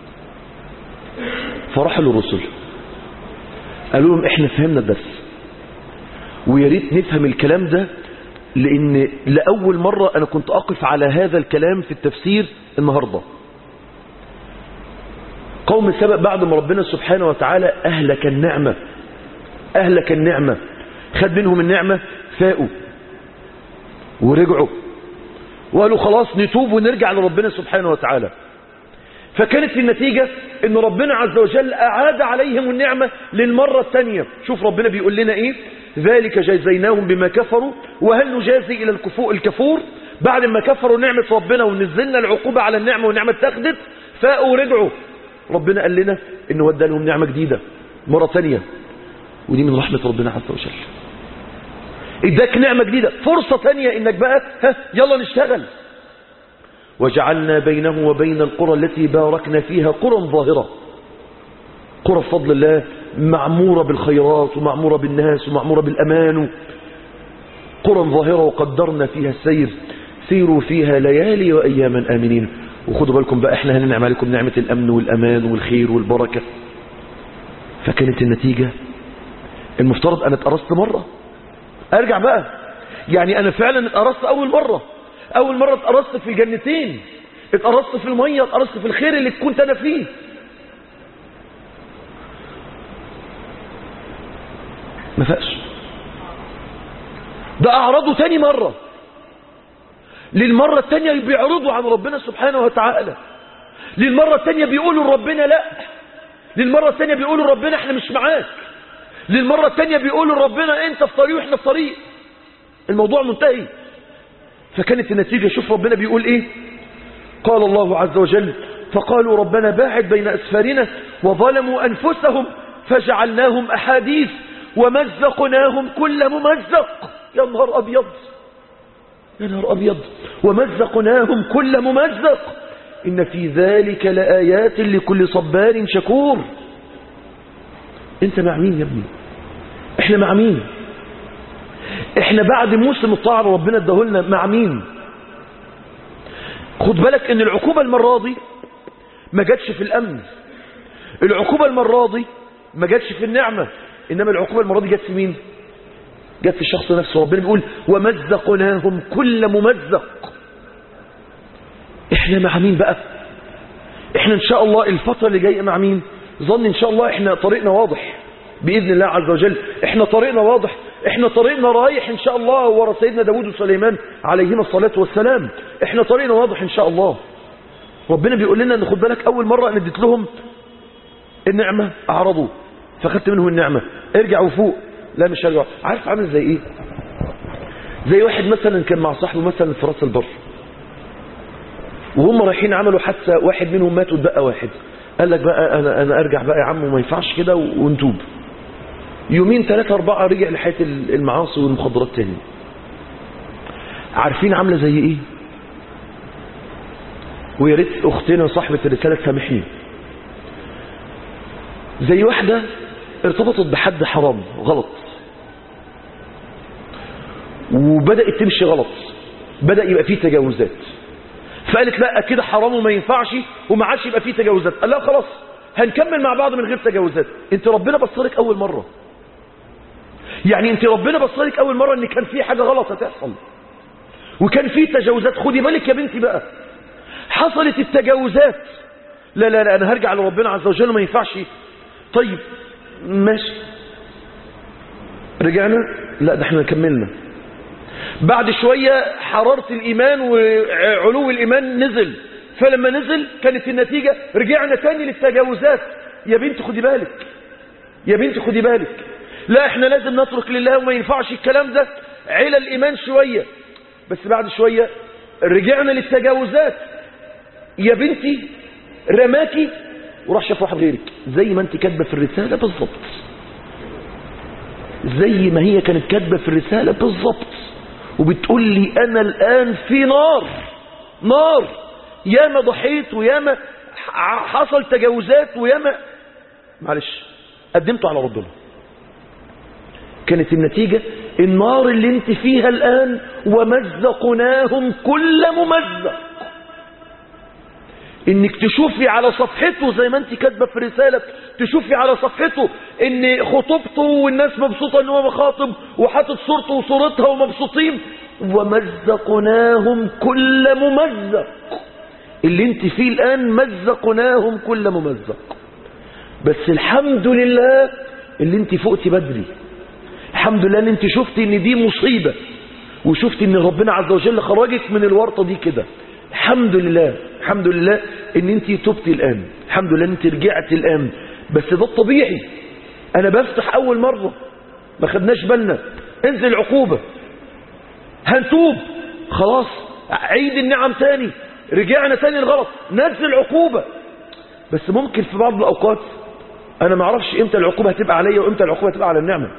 فراحوا للرسل قالوا لهم احنا فهمنا الدرس ويا ريت نفهم الكلام ده لان لاول مرة انا كنت اقف على هذا الكلام في التفسير النهاردة قوم سبق بعد ما ربنا سبحانه وتعالى اهلك النعمة اهلك النعمة خد منهم النعمة فاقوا ورجعوا وقالوا خلاص نتوب ونرجع لربنا سبحانه وتعالى فكانت النتيجة ان ربنا عز وجل اعاد عليهم النعمة للمرة الثانية شوف ربنا بيقول لنا ايه ذلك جزيناهم بما كفروا وهل نجازي الى الكفور الكفور بعد ما كفروا نعمة ربنا ونزلنا العقوبة على النعمة والنعمة اتخذت فاقوا ورجعوا ربنا قال لنا انه ودى لهم نعمة جديدة مرة ثانية ودي من رحمة ربنا عز وجل اداك نعمة جديدة فرصة تانية انك بقى ها يلا نشتغل وجعلنا بينه وبين القرى التي باركنا فيها قرى ظاهرة قرى بفضل الله معمورة بالخيرات ومعمورة بالناس ومعمورة بالأمان قرى ظاهرة وقدرنا فيها السير سيروا فيها ليالي وأياما آمنين وخدوا بالكم بقى احنا هننعم عليكم نعمة الأمن والأمان والخير والبركة فكانت النتيجة المفترض أنا اتقرصت مرة ارجع بقى يعني انا فعلا اتقرصت اول مرة اول مرة اتقرصت في الجنتين اتقرصت في المية اتقرصت في الخير اللي كنت انا فيه ما فاقش ده اعرضوا تاني مرة للمرة التانية بيعرضوا عن ربنا سبحانه وتعالى للمرة التانية بيقولوا لربنا لا للمرة التانية بيقولوا لربنا احنا مش معاك للمرة التانية بيقولوا ربنا انت في طريق واحنا في طريق الموضوع منتهي فكانت النتيجة شوف ربنا بيقول ايه قال الله عز وجل فقالوا ربنا باعد بين أسفارنا وظلموا أنفسهم فجعلناهم أحاديث ومزقناهم كل ممزق يا نهار أبيض يا نهار أبيض ومزقناهم كل ممزق إن في ذلك لآيات لكل صبار شكور انت مع مين يا ابني احنا مع مين احنا بعد موسم الطاعة ربنا اداهولنا مع مين خد بالك ان العقوبة المرة دي ما جاتش في الامن العقوبة المرة دي ما جاتش في النعمة انما العقوبة المرة دي جت في مين جت في الشخص نفسه ربنا بيقول ومزقناهم كل ممزق احنا مع مين بقى احنا ان شاء الله الفترة اللي جاية مع مين ظن ان شاء الله احنا طريقنا واضح بإذن الله عز وجل احنا طريقنا واضح احنا طريقنا رايح ان شاء الله ورا سيدنا داود وسليمان عليهما الصلاة والسلام احنا طريقنا واضح ان شاء الله ربنا بيقول لنا ان خد بالك اول مرة انا اديت لهم النعمة اعرضوا فخدت منهم النعمة ارجع وفوق لا مش هرجع عارف عامل زي ايه زي واحد مثلا كان مع صاحبه مثلا في راس البر وهم رايحين عملوا حادثه واحد منهم مات واتبقى واحد قال لك بقى انا انا ارجع بقى يا عم وما ينفعش كده ونتوب يومين ثلاثة أربعة رجع لحياة المعاصي والمخدرات تاني عارفين عاملة زي ايه ويا ريت اختنا صاحبة الرسالة تسامحني زي واحدة ارتبطت بحد حرام غلط وبدأت تمشي غلط بدأ يبقى فيه تجاوزات فقالت لا كده حرام وما ينفعش وما عادش يبقى فيه تجاوزات قال لا خلاص هنكمل مع بعض من غير تجاوزات انت ربنا بصرك اول مرة يعني انت ربنا بصرك اول مرة ان كان في حاجة غلط هتحصل وكان في تجاوزات خدي بالك يا بنتي بقى حصلت التجاوزات لا لا لا انا هرجع لربنا عز وجل ما ينفعش طيب ماشي رجعنا لا ده احنا كملنا بعد شوية حرارة الإيمان وعلو الإيمان نزل فلما نزل كانت النتيجة رجعنا تاني للتجاوزات يا بنت خدي بالك يا بنت خدي بالك لا احنا لازم نترك لله وما ينفعش الكلام ده على الإيمان شوية بس بعد شوية رجعنا للتجاوزات يا بنتي رماكي وراح شاف واحد غيرك زي ما انت كاتبه في الرسالة بالظبط زي ما هي كانت كاتبه في الرسالة بالظبط وبتقول لي أنا الآن في نار نار ياما ضحيت وياما حصل تجاوزات وياما معلش قدمته على ربنا كانت النتيجة النار اللي انت فيها الآن ومزقناهم كل ممزق انك تشوفي على صفحته زي ما انت كاتبه في رسالة تشوفي على صفحته ان خطوبته والناس مبسوطة ان هو مخاطب وحاطط صورته وصورتها ومبسوطين ومزقناهم كل ممزق اللي انت فيه الان مزقناهم كل ممزق بس الحمد لله اللي انت فوقتي بدري الحمد لله ان انت شفتي ان دي مصيبة وشفتي ان ربنا عز وجل خرجك من الورطة دي كده الحمد لله الحمد لله ان انت تبتي الان الحمد لله ان انت رجعتي الان بس ده الطبيعي انا بفتح اول مرة ما خدناش بالنا انزل عقوبة هنتوب خلاص عيد النعم تاني رجعنا تاني الغلط نزل عقوبة بس ممكن في بعض الاوقات انا ما اعرفش امتى العقوبة هتبقى عليا وامتى العقوبة هتبقى على النعمة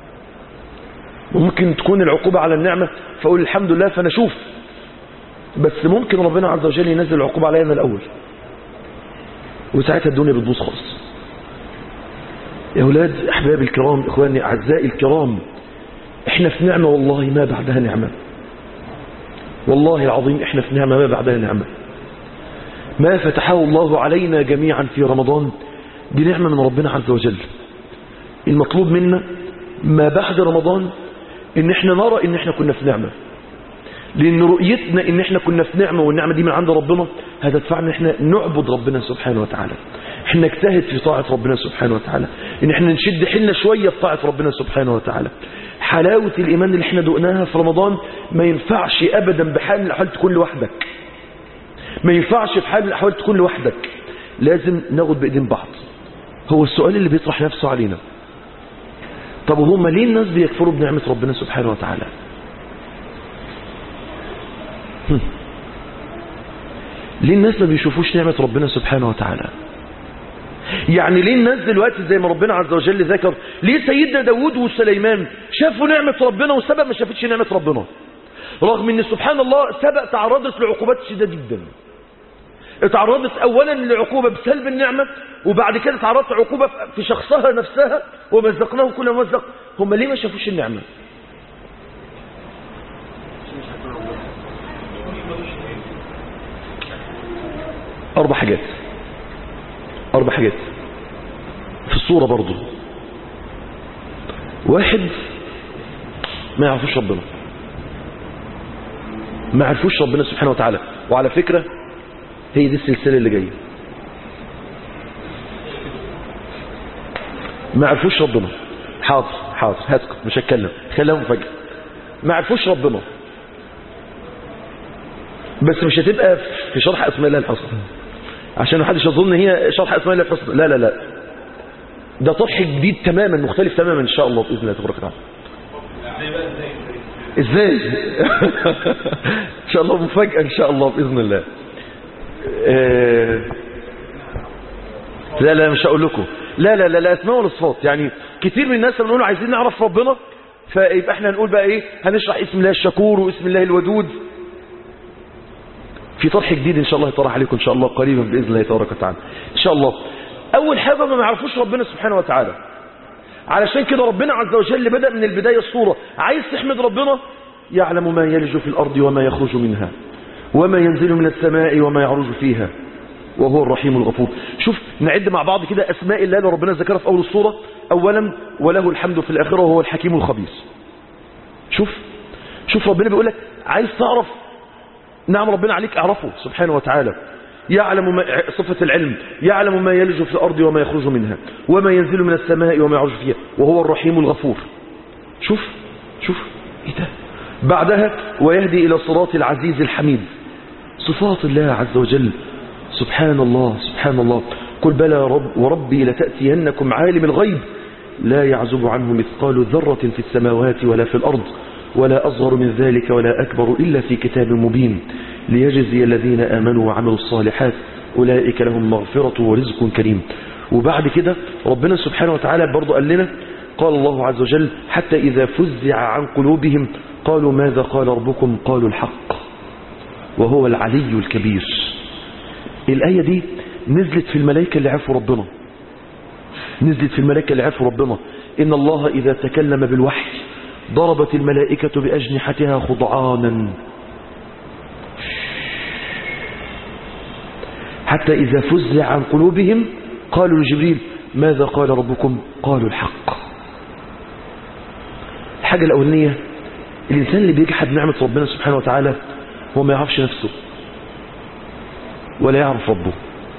ممكن تكون العقوبة على النعمة فاقول الحمد لله فانا اشوف بس ممكن ربنا عز وجل ينزل العقوبة عليا انا الاول وساعتها الدنيا بتبوظ خالص يا اولاد احبابي الكرام اخواني اعزائي الكرام احنا في نعمة والله ما بعدها نعمة والله العظيم احنا في نعمة ما بعدها نعمة ما فتحه الله علينا جميعا في رمضان دي نعمة من ربنا عز وجل المطلوب منا ما بعد رمضان ان احنا نرى ان احنا كنا في نعمة لان رؤيتنا ان احنا كنا في نعمة والنعمة دي من عند ربنا هتدفعنا ان احنا نعبد ربنا سبحانه وتعالى احنا نجتهد في طاعة ربنا سبحانه وتعالى ان احنا نشد حيلنا شوية في طاعة ربنا سبحانه وتعالى حلاوة الإيمان اللي احنا دقناها في رمضان ما ينفعش أبدا بحال من الأحوال تكون لوحدك ما ينفعش في حال من الأحوال تكون لوحدك لازم ناخد بإيدين بعض هو السؤال اللي بيطرح نفسه علينا طب وهم ليه الناس بيكفروا بنعمة ربنا سبحانه وتعالى هم. ليه الناس ما بيشوفوش نعمة ربنا سبحانه وتعالى يعني ليه الناس دلوقتي زي ما ربنا عز وجل ذكر ليه سيدنا داود وسليمان شافوا نعمة ربنا وسبق ما شافتش نعمة ربنا رغم ان سبحان الله سبق تعرضت لعقوبات شديدة جدا اتعرضت اولا لعقوبة بسلب النعمة وبعد كده اتعرضت عقوبة في شخصها نفسها ومزقناهم كل ممزق هم ليه ما شافوش النعمة اربع حاجات اربع حاجات في الصورة برضو واحد ما يعرفوش ربنا ما يعرفوش ربنا سبحانه وتعالى وعلى فكرة هي دي السلسلة اللي جاية ما عرفوش ربنا حاضر حاضر هسكت مش هتكلم خليها مفاجأة ما عرفوش ربنا بس مش هتبقى في شرح اسماء الله الحسنى عشان ما حدش يظن هي شرح اسماء الله الحسنى لا لا لا ده طرح جديد تماما مختلف تماما ان شاء الله باذن الله تبارك وتعالى ازاي ان شاء الله مفاجاه ان شاء الله باذن الله آه، لا لا مش هقول لكم لا لا لا لا اسماء ولا صفات يعني كتير من الناس لما نقولوا عايزين نعرف ربنا فيبقى احنا هنقول بقى ايه هنشرح اسم الله الشكور واسم الله الودود في طرح جديد ان شاء الله يطرح عليكم ان شاء الله قريبا باذن الله تبارك وتعالى ان شاء الله اول حاجه ما يعرفوش ربنا سبحانه وتعالى علشان كده ربنا عز وجل بدا من البدايه الصوره عايز تحمد ربنا يعلم ما يلج في الارض وما يخرج منها وما ينزل من السماء وما يعرج فيها وهو الرحيم الغفور شوف نعد مع بعض كده اسماء الله اللي ربنا ذكرها في اول الصوره اولا وله الحمد في الاخره وهو الحكيم الخبير شوف شوف ربنا بيقول لك عايز تعرف نعم ربنا عليك اعرفه سبحانه وتعالى يعلم ما صفة العلم يعلم ما يلج في الأرض وما يخرج منها وما ينزل من السماء وما يعرج فيها وهو الرحيم الغفور شوف شوف ايه ده بعدها ويهدي إلى صراط العزيز الحميد صفات الله عز وجل سبحان الله سبحان الله قل بلى رب وربي لتأتينكم عالم الغيب لا يعزب عنه مثقال ذرة في السماوات ولا في الأرض ولا أصغر من ذلك ولا أكبر إلا في كتاب مبين ليجزي الذين آمنوا وعملوا الصالحات أولئك لهم مغفرة ورزق كريم وبعد كده ربنا سبحانه وتعالى برضو قال لنا قال الله عز وجل حتى إذا فزع عن قلوبهم قالوا ماذا قال ربكم قالوا الحق وهو العلي الكبير الآية دي نزلت في الملائكة اللي عرفوا ربنا نزلت في الملائكة اللي عرفوا ربنا إن الله إذا تكلم بالوحي ضربت الملائكة بأجنحتها خضعانا حتى إذا فزع عن قلوبهم قالوا لجبريل ماذا قال ربكم قالوا الحق الحاجة الأولانية الإنسان اللي بيجحد نعمة ربنا سبحانه وتعالى هو ما يعرفش نفسه ولا يعرف ربه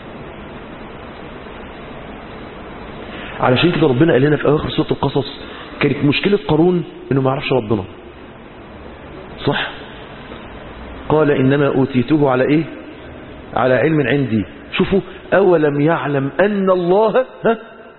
علشان كده ربنا قال لنا في أواخر سورة القصص كانت مشكلة قارون إنه ما يعرفش ربنا صح قال إنما أوتيته على إيه على علم عندي شوفوا أولم يعلم أن الله ها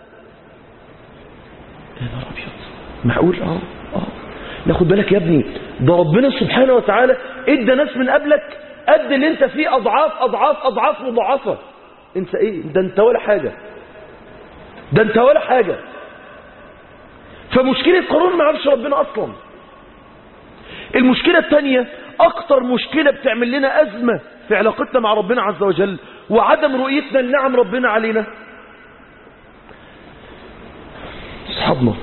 يا نهار أبيض معقول اه اه ناخد بالك يا ابني ده ربنا سبحانه وتعالى ادى ناس من قبلك قد اللي انت فيه اضعاف اضعاف اضعاف مضاعفه انت ايه ده انت ولا حاجه ده انت ولا حاجه فمشكله قارون ما عرفش ربنا اصلا المشكله الثانيه اكتر مشكله بتعمل لنا ازمه في علاقتنا مع ربنا عز وجل وعدم رؤيتنا لنعم ربنا علينا اصحابنا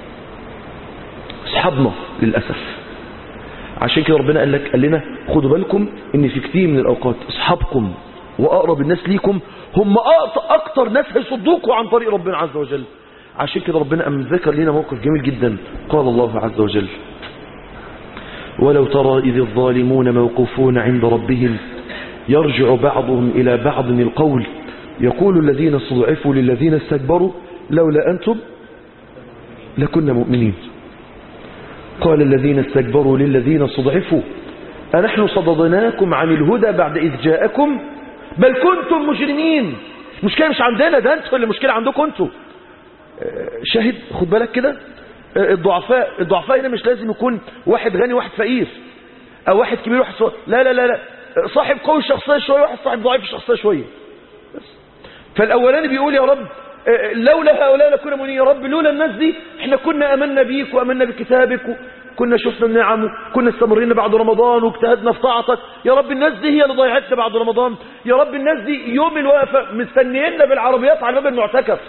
اصحابنا للاسف عشان كده ربنا قال لك قال لنا خدوا بالكم ان في كتير من الاوقات اصحابكم واقرب الناس ليكم هم اكتر ناس هيصدوكوا عن طريق ربنا عز وجل عشان كده ربنا أم ذكر لنا موقف جميل جدا قال الله عز وجل ولو ترى إذ الظالمون موقوفون عند ربهم يرجع بعضهم إلى بعض القول يقول الذين استضعفوا للذين استكبروا لولا أنتم لكنا مؤمنين قال الذين استكبروا للذين استضعفوا أنحن صددناكم عن الهدى بعد إذ جاءكم بل كنتم مجرمين المشكلة مش عندنا ده انتوا اللي المشكلة عندكم انتوا شاهد خد بالك كده الضعفاء الضعفاء هنا مش لازم يكون واحد غني واحد فقير او واحد كبير واحد صغير لا لا لا لا صاحب قوي الشخصيه شويه واحد صاحب ضعيف الشخصيه شويه بس فالاولاني بيقول يا رب لولا هؤلاء لكنا مؤمنين يا رب لولا الناس دي احنا كنا امنا بيك وامنا بكتابك كنا شفنا النعم كنا استمرينا بعد رمضان واجتهدنا في طاعتك يا رب الناس دي هي اللي ضيعتنا بعد رمضان يا رب الناس دي يوم الوقفه مستنيينا بالعربيات على باب المعتكف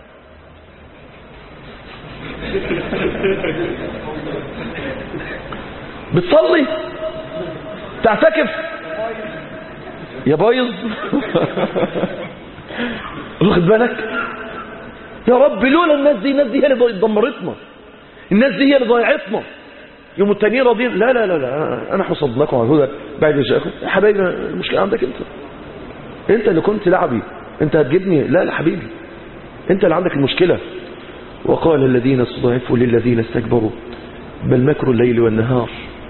بتصلي تعتكف يا بايظ واخد بالك يا رب لولا الناس دي الناس دي هي اللي دمرتنا الناس دي هي اللي ضيعتنا يوم التانيين راضيين لا لا لا لا انا حصدناكم على الهدى بعد جاءكم يا حبايبي المشكله عندك انت انت اللي كنت لعبي انت هتجيبني لا لا حبيبي انت اللي عندك المشكلة وقال الذين استضعفوا للذين استكبروا بل مكروا الليل والنهار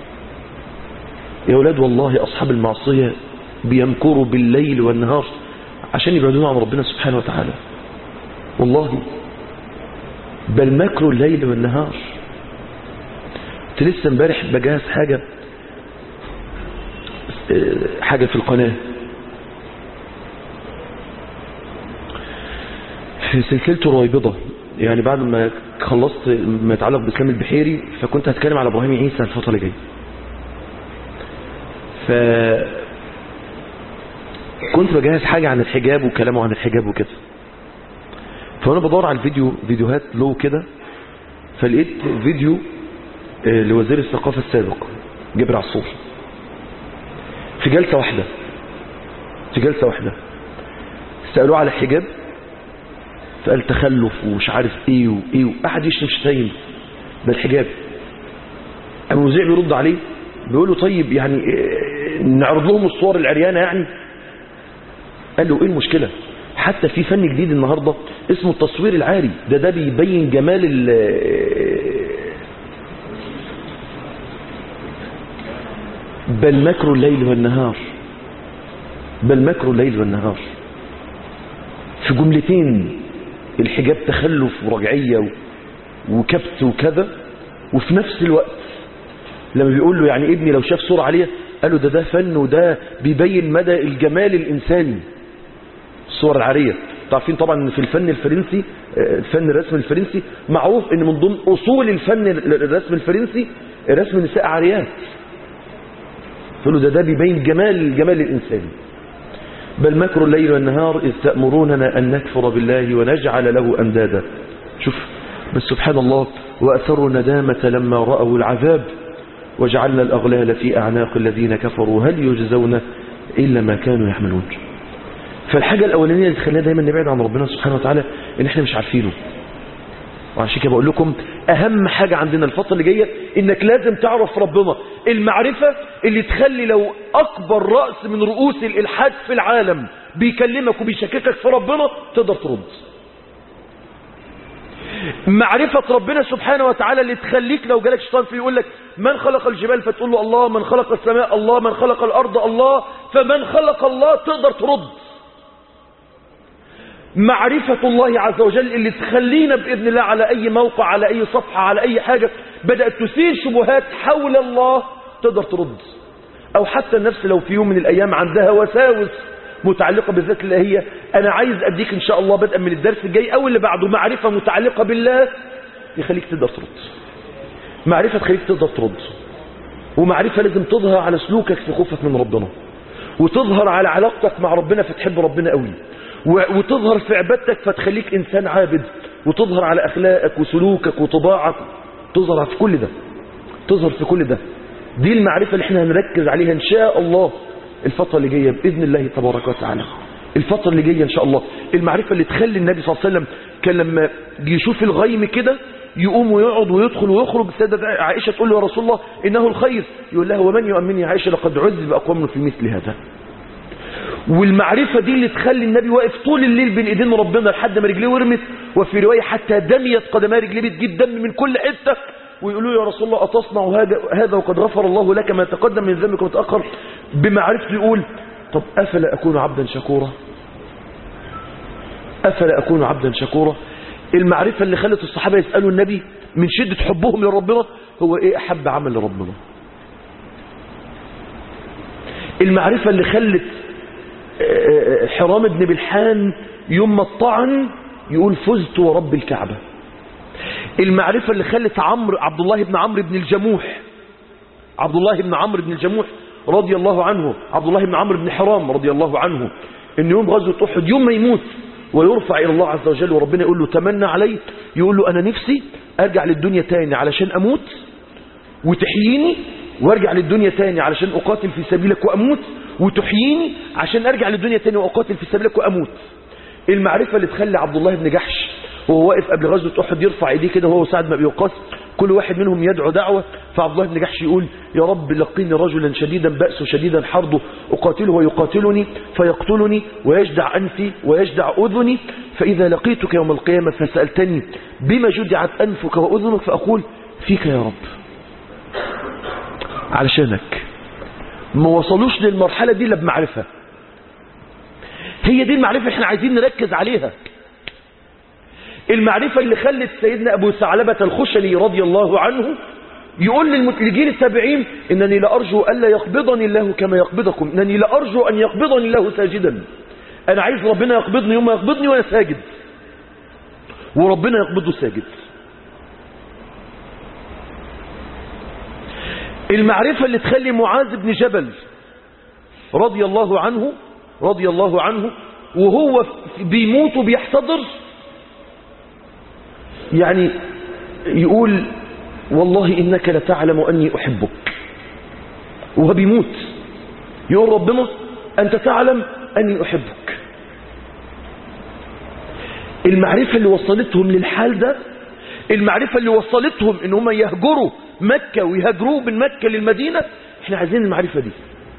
يا أولاد والله أصحاب المعصية بيمكروا بالليل والنهار عشان يبعدون عن ربنا سبحانه وتعالى والله بل مكروا الليل والنهار كنت لسه امبارح بجهز حاجة حاجة في القناة في سلسلة رويبضة يعني بعد ما خلصت ما يتعلق بإسلام البحيري فكنت هتكلم على إبراهيم عيسى الفترة اللي جايه ف كنت بجهز حاجة عن الحجاب وكلامه عن الحجاب وكده فأنا بدور على الفيديو فيديوهات له كده فلقيت فيديو لوزير الثقافة السابق جبر عصور في جلسة واحدة في جلسة واحدة سألوه على الحجاب فقال تخلف ومش عارف ايه وايه وقعد يشتم شتايم ده الحجاب أبو وزيع بيرد عليه بيقول له طيب يعني نعرض لهم الصور العريانة يعني قال له ايه المشكلة حتى في فن جديد النهاردة اسمه التصوير العاري ده ده بيبين جمال ال بل مكر الليل والنهار بل مكر الليل والنهار في جملتين الحجاب تخلف ورجعية وكبت وكذا وفي نفس الوقت لما بيقول له يعني ابني لو شاف صورة عليها قال له ده ده فن وده بيبين مدى الجمال الإنساني الصور العارية تعرفين طبعا في الفن الفرنسي الفن الرسم الفرنسي معروف ان من ضمن اصول الفن الرسم الفرنسي رسم النساء عاريات قال له ده ده بيبين جمال الجمال الإنساني بل مكر الليل والنهار إذ تأمروننا أن نكفر بالله ونجعل له أندادا شوف بس سبحان الله وأثروا الندامة لما رأوا العذاب وجعلنا الأغلال في أعناق الذين كفروا هل يجزون إلا ما كانوا يحملون فالحاجة الأولانية اللي تخلينا دايما نبعد عن ربنا سبحانه وتعالى إن احنا مش عارفينه وعشان كده بقول لكم أهم حاجة عندنا الفترة اللي جاية إنك لازم تعرف ربنا المعرفة اللي تخلي لو أكبر رأس من رؤوس الإلحاد في العالم بيكلمك وبيشككك في ربنا تقدر ترد معرفة ربنا سبحانه وتعالى اللي تخليك لو جالك شيطان في يقول لك من خلق الجبال فتقول له الله من خلق السماء الله من خلق الأرض الله فمن خلق الله تقدر ترد معرفة الله عز وجل اللي تخلينا بإذن الله على أي موقع على أي صفحة على أي حاجة بدأت تثير شبهات حول الله تقدر ترد أو حتى النفس لو في يوم من الأيام عندها وساوس متعلقة بالذات اللي هي أنا عايز أديك إن شاء الله بدءا من الدرس الجاي أو اللي بعده معرفة متعلقة بالله يخليك تقدر ترد معرفة تخليك تقدر ترد ومعرفة لازم تظهر على سلوكك في خوفك من ربنا وتظهر على علاقتك مع ربنا فتحب ربنا قوي وتظهر في عبادتك فتخليك إنسان عابد وتظهر على أخلاقك وسلوكك وطباعك تظهر في كل ده تظهر في كل ده دي المعرفة اللي احنا هنركز عليها إن شاء الله الفترة اللي جاية بإذن الله تبارك وتعالى الفترة اللي جاية إن شاء الله المعرفة اللي تخلي النبي صلى الله عليه وسلم كان لما يشوف الغيم كده يقوم ويقعد ويدخل ويخرج السيدة عائشة تقول له يا رسول الله إنه الخير يقول لها ومن يؤمني عائشة لقد عذب أقوام في مثل هذا والمعرفة دي اللي تخلي النبي واقف طول الليل بين ايدين ربنا لحد ما رجليه ورمت وفي رواية حتى دميت قدماه رجليه بتجيب دم من كل حتة ويقولوا يا رسول الله أتصنع هذا هذا وقد غفر الله لك ما تقدم من ذنبك وتأخر بمعرفة يقول طب أفلا أكون عبدا شكورا أفلا أكون عبدا شكورا المعرفة اللي خلت الصحابة يسألوا النبي من شدة حبهم لربنا هو إيه أحب عمل لربنا المعرفة اللي خلت حرام بن بلحان يوم ما الطعن يقول فزت ورب الكعبة المعرفة اللي خلت عمرو عبد الله بن عمرو بن الجموح عبد الله بن عمرو بن الجموح رضي الله عنه عبد الله بن عمرو بن حرام رضي الله عنه ان يوم غزوة احد يوم ما يموت ويرفع الى الله عز وجل وربنا يقول له تمنى علي يقول له انا نفسي ارجع للدنيا تاني علشان اموت وتحييني وارجع للدنيا تاني علشان اقاتل في سبيلك واموت وتحييني عشان ارجع للدنيا تاني واقاتل في سبيلك واموت المعرفة اللي تخلي عبد الله بن جحش وهو واقف قبل غزوة احد يرفع ايديه كده وهو سعد ما بيقاس كل واحد منهم يدعو دعوة فعبد الله بن جحش يقول يا رب لقيني رجلا شديدا بأسه شديدا حربه أقاتله ويقاتلني فيقتلني ويجدع أنفي ويجدع أذني فإذا لقيتك يوم القيامة فسألتني بما جدعت أنفك وأذنك فأقول فيك يا رب علشانك ما وصلوش للمرحلة دي إلا بمعرفة هي دي المعرفة احنا عايزين نركز عليها المعرفة اللي خلت سيدنا أبو ثعلبة الخشني رضي الله عنه يقول للجيل التابعين إنني لأرجو ألا يقبضني الله كما يقبضكم إنني لأرجو أن يقبضني الله ساجدا أنا عايز ربنا يقبضني يوم يقبضني وأنا ساجد وربنا يقبضه ساجد المعرفة اللي تخلي معاذ بن جبل رضي الله عنه رضي الله عنه وهو بيموت وبيحتضر يعني يقول والله إنك لتعلم أني أحبك وهو بيموت يقول ربنا أنت تعلم أني أحبك المعرفة اللي وصلتهم للحال ده المعرفة اللي وصلتهم ان هم يهجروا مكة ويهاجروا من مكة للمدينة احنا عايزين المعرفة دي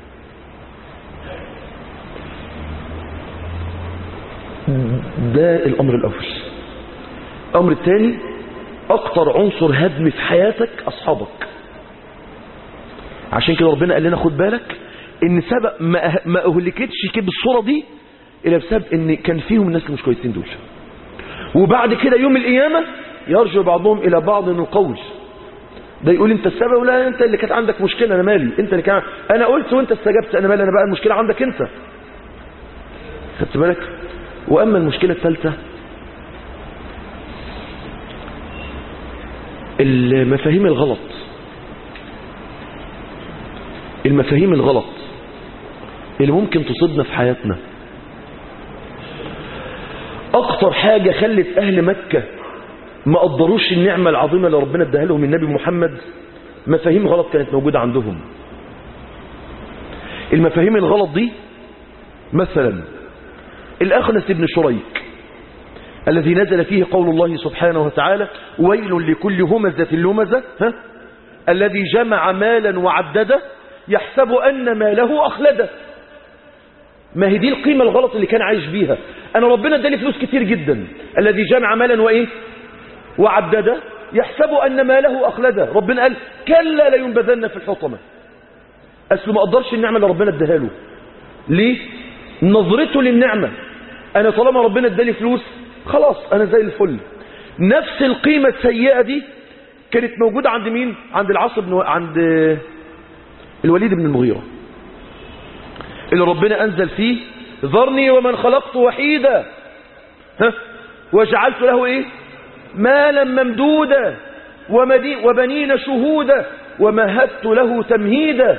ده الأمر الأول الأمر الثاني أكتر عنصر هدم في حياتك أصحابك عشان كده ربنا قال لنا خد بالك ان سبب ما, ما أهلكتش كده بالصورة دي إلا بسبب ان كان فيهم الناس اللي مش كويسين دول وبعد كده يوم القيامة يرجع بعضهم إلى بعض القول ده يقول انت السبب ولا انت اللي كانت عندك مشكلة انا مالي انت اللي كان انا قلت وانت استجبت انا مالي انا بقى المشكلة عندك انت خدت بالك واما المشكلة الثالثة المفاهيم الغلط المفاهيم الغلط اللي ممكن تصيبنا في حياتنا اكتر حاجة خلت اهل مكة ما قدروش النعمة العظيمة اللي ربنا اداها لهم النبي محمد مفاهيم غلط كانت موجودة عندهم المفاهيم الغلط دي مثلا الأخنس بن شريك الذي نزل فيه قول الله سبحانه وتعالى ويل لكل همزة لمزة ها؟ الذي جمع مالا وعدده يحسب أن ماله أخلده ما هي دي القيمة الغلط اللي كان عايش بيها أنا ربنا اداني فلوس كتير جدا الذي جمع مالا وإيه وعدده يحسب أن ماله أخلده ربنا قال كلا لينبذن في الحطمة أصله ما قدرش النعمة اللي ربنا اداها له ليه نظرته للنعمة أنا طالما ربنا ادالي فلوس خلاص أنا زي الفل نفس القيمة السيئة دي كانت موجودة عند مين عند العاص بن عند الوليد بن المغيرة اللي ربنا أنزل فيه ذرني ومن خلقت وحيدا ها وجعلت له إيه مالا ممدودا ومدي وبنين شهودا ومهدت له تمهيدا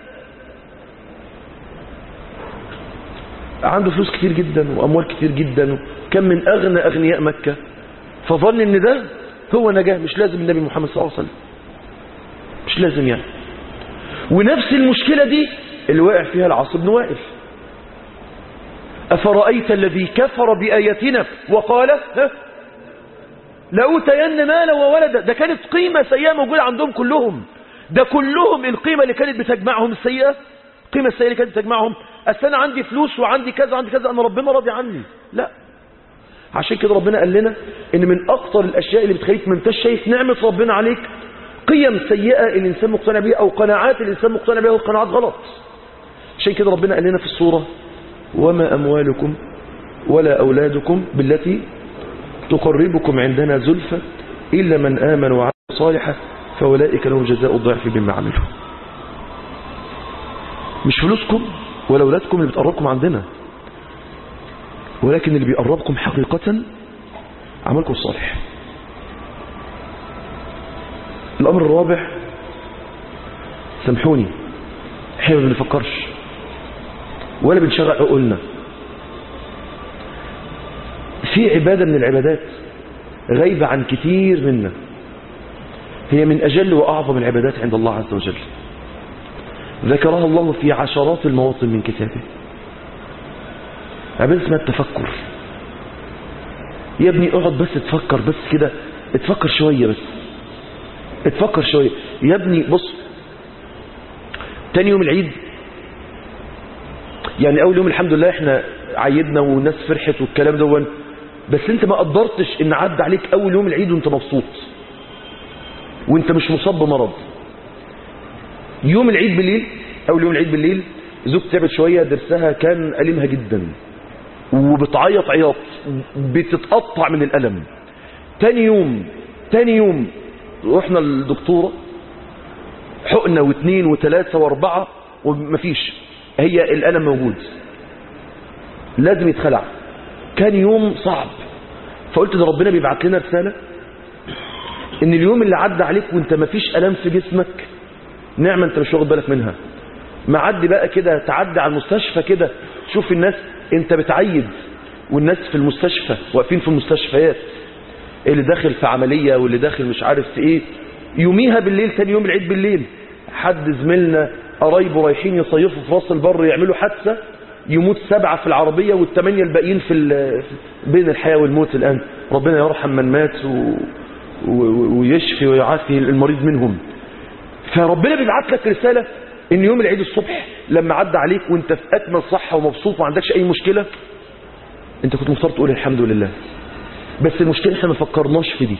عنده فلوس كتير جدا وأموال كتير جدا كم من أغنى أغنياء مكة فظن ان ده هو نجاة مش لازم النبي محمد صلى الله عليه وسلم مش لازم يعني ونفس المشكلة دي اللي واقع فيها العاص بن وائل أفرأيت الذي كفر بآياتنا وقال ها لأوتين مالا وولدا ده كانت قيمة سيئة موجودة عندهم كلهم ده كلهم القيمة اللي كانت بتجمعهم السيئة القيمة السيئة اللي كانت بتجمعهم أصل أنا عندي فلوس وعندي كذا وعندي كذا أنا ربنا راضي عني لا عشان كده ربنا قال لنا ان من اكتر الاشياء اللي بتخليك ما انتش شايف نعمه ربنا عليك قيم سيئه الانسان مقتنع بيها او قناعات الانسان مقتنع بيها وقناعات غلط عشان كده ربنا قال لنا في الصوره وما اموالكم ولا اولادكم بالتي تقربكم عندنا زلفى الا من امن وعمل صالحا فاولئك لهم جزاء الضعف بما عملوا مش فلوسكم ولا اولادكم اللي بتقربكم عندنا ولكن اللي بيقربكم حقيقة عملكم الصالح الأمر الرابع سامحوني احنا ما بنفكرش ولا بنشغل عقولنا في عبادة من العبادات غايبة عن كتير منا هي من أجل وأعظم العبادات عند الله عز وجل ذكرها الله في عشرات المواطن من كتابه عبادة اسمها التفكر يا ابني اقعد بس تفكر بس كده اتفكر شوية بس اتفكر شوية يا ابني بص تاني يوم العيد يعني اول يوم الحمد لله احنا عيدنا والناس فرحت والكلام دون بس انت ما قدرتش ان عدى عليك اول يوم العيد وانت مبسوط وانت مش مصاب بمرض يوم العيد بالليل اول يوم العيد بالليل زوجتي تعبت شويه درسها كان ألمها جدا وبتعيط عياط بتتقطع من الألم تاني يوم تاني يوم رحنا للدكتورة حقنة واثنين وثلاثة واربعة ومفيش هي الألم موجود لازم يتخلع كان يوم صعب فقلت ده ربنا بيبعت لنا رسالة ان اليوم اللي عدى عليك وانت مفيش ألم في جسمك نعمة انت مش واخد بالك منها معدي بقى كده تعدي على المستشفى كده شوف الناس انت بتعيد والناس في المستشفى واقفين في المستشفيات اللي داخل في عملية واللي داخل مش عارف في ايه يوميها بالليل تاني يوم العيد بالليل حد زميلنا قرايبه رايحين يصيفوا في راس البر يعملوا حادثة يموت سبعة في العربية والثمانية الباقيين في ال- بين الحياة والموت الآن ربنا يرحم من مات و... و... ويشفي ويعافي المريض منهم فربنا بيبعت لك رسالة ان يوم العيد الصبح لما عدى عليك وانت في اكمل صحة ومبسوط وما عندكش اي مشكلة انت كنت مصر تقول الحمد لله بس المشكلة احنا ما فكرناش في دي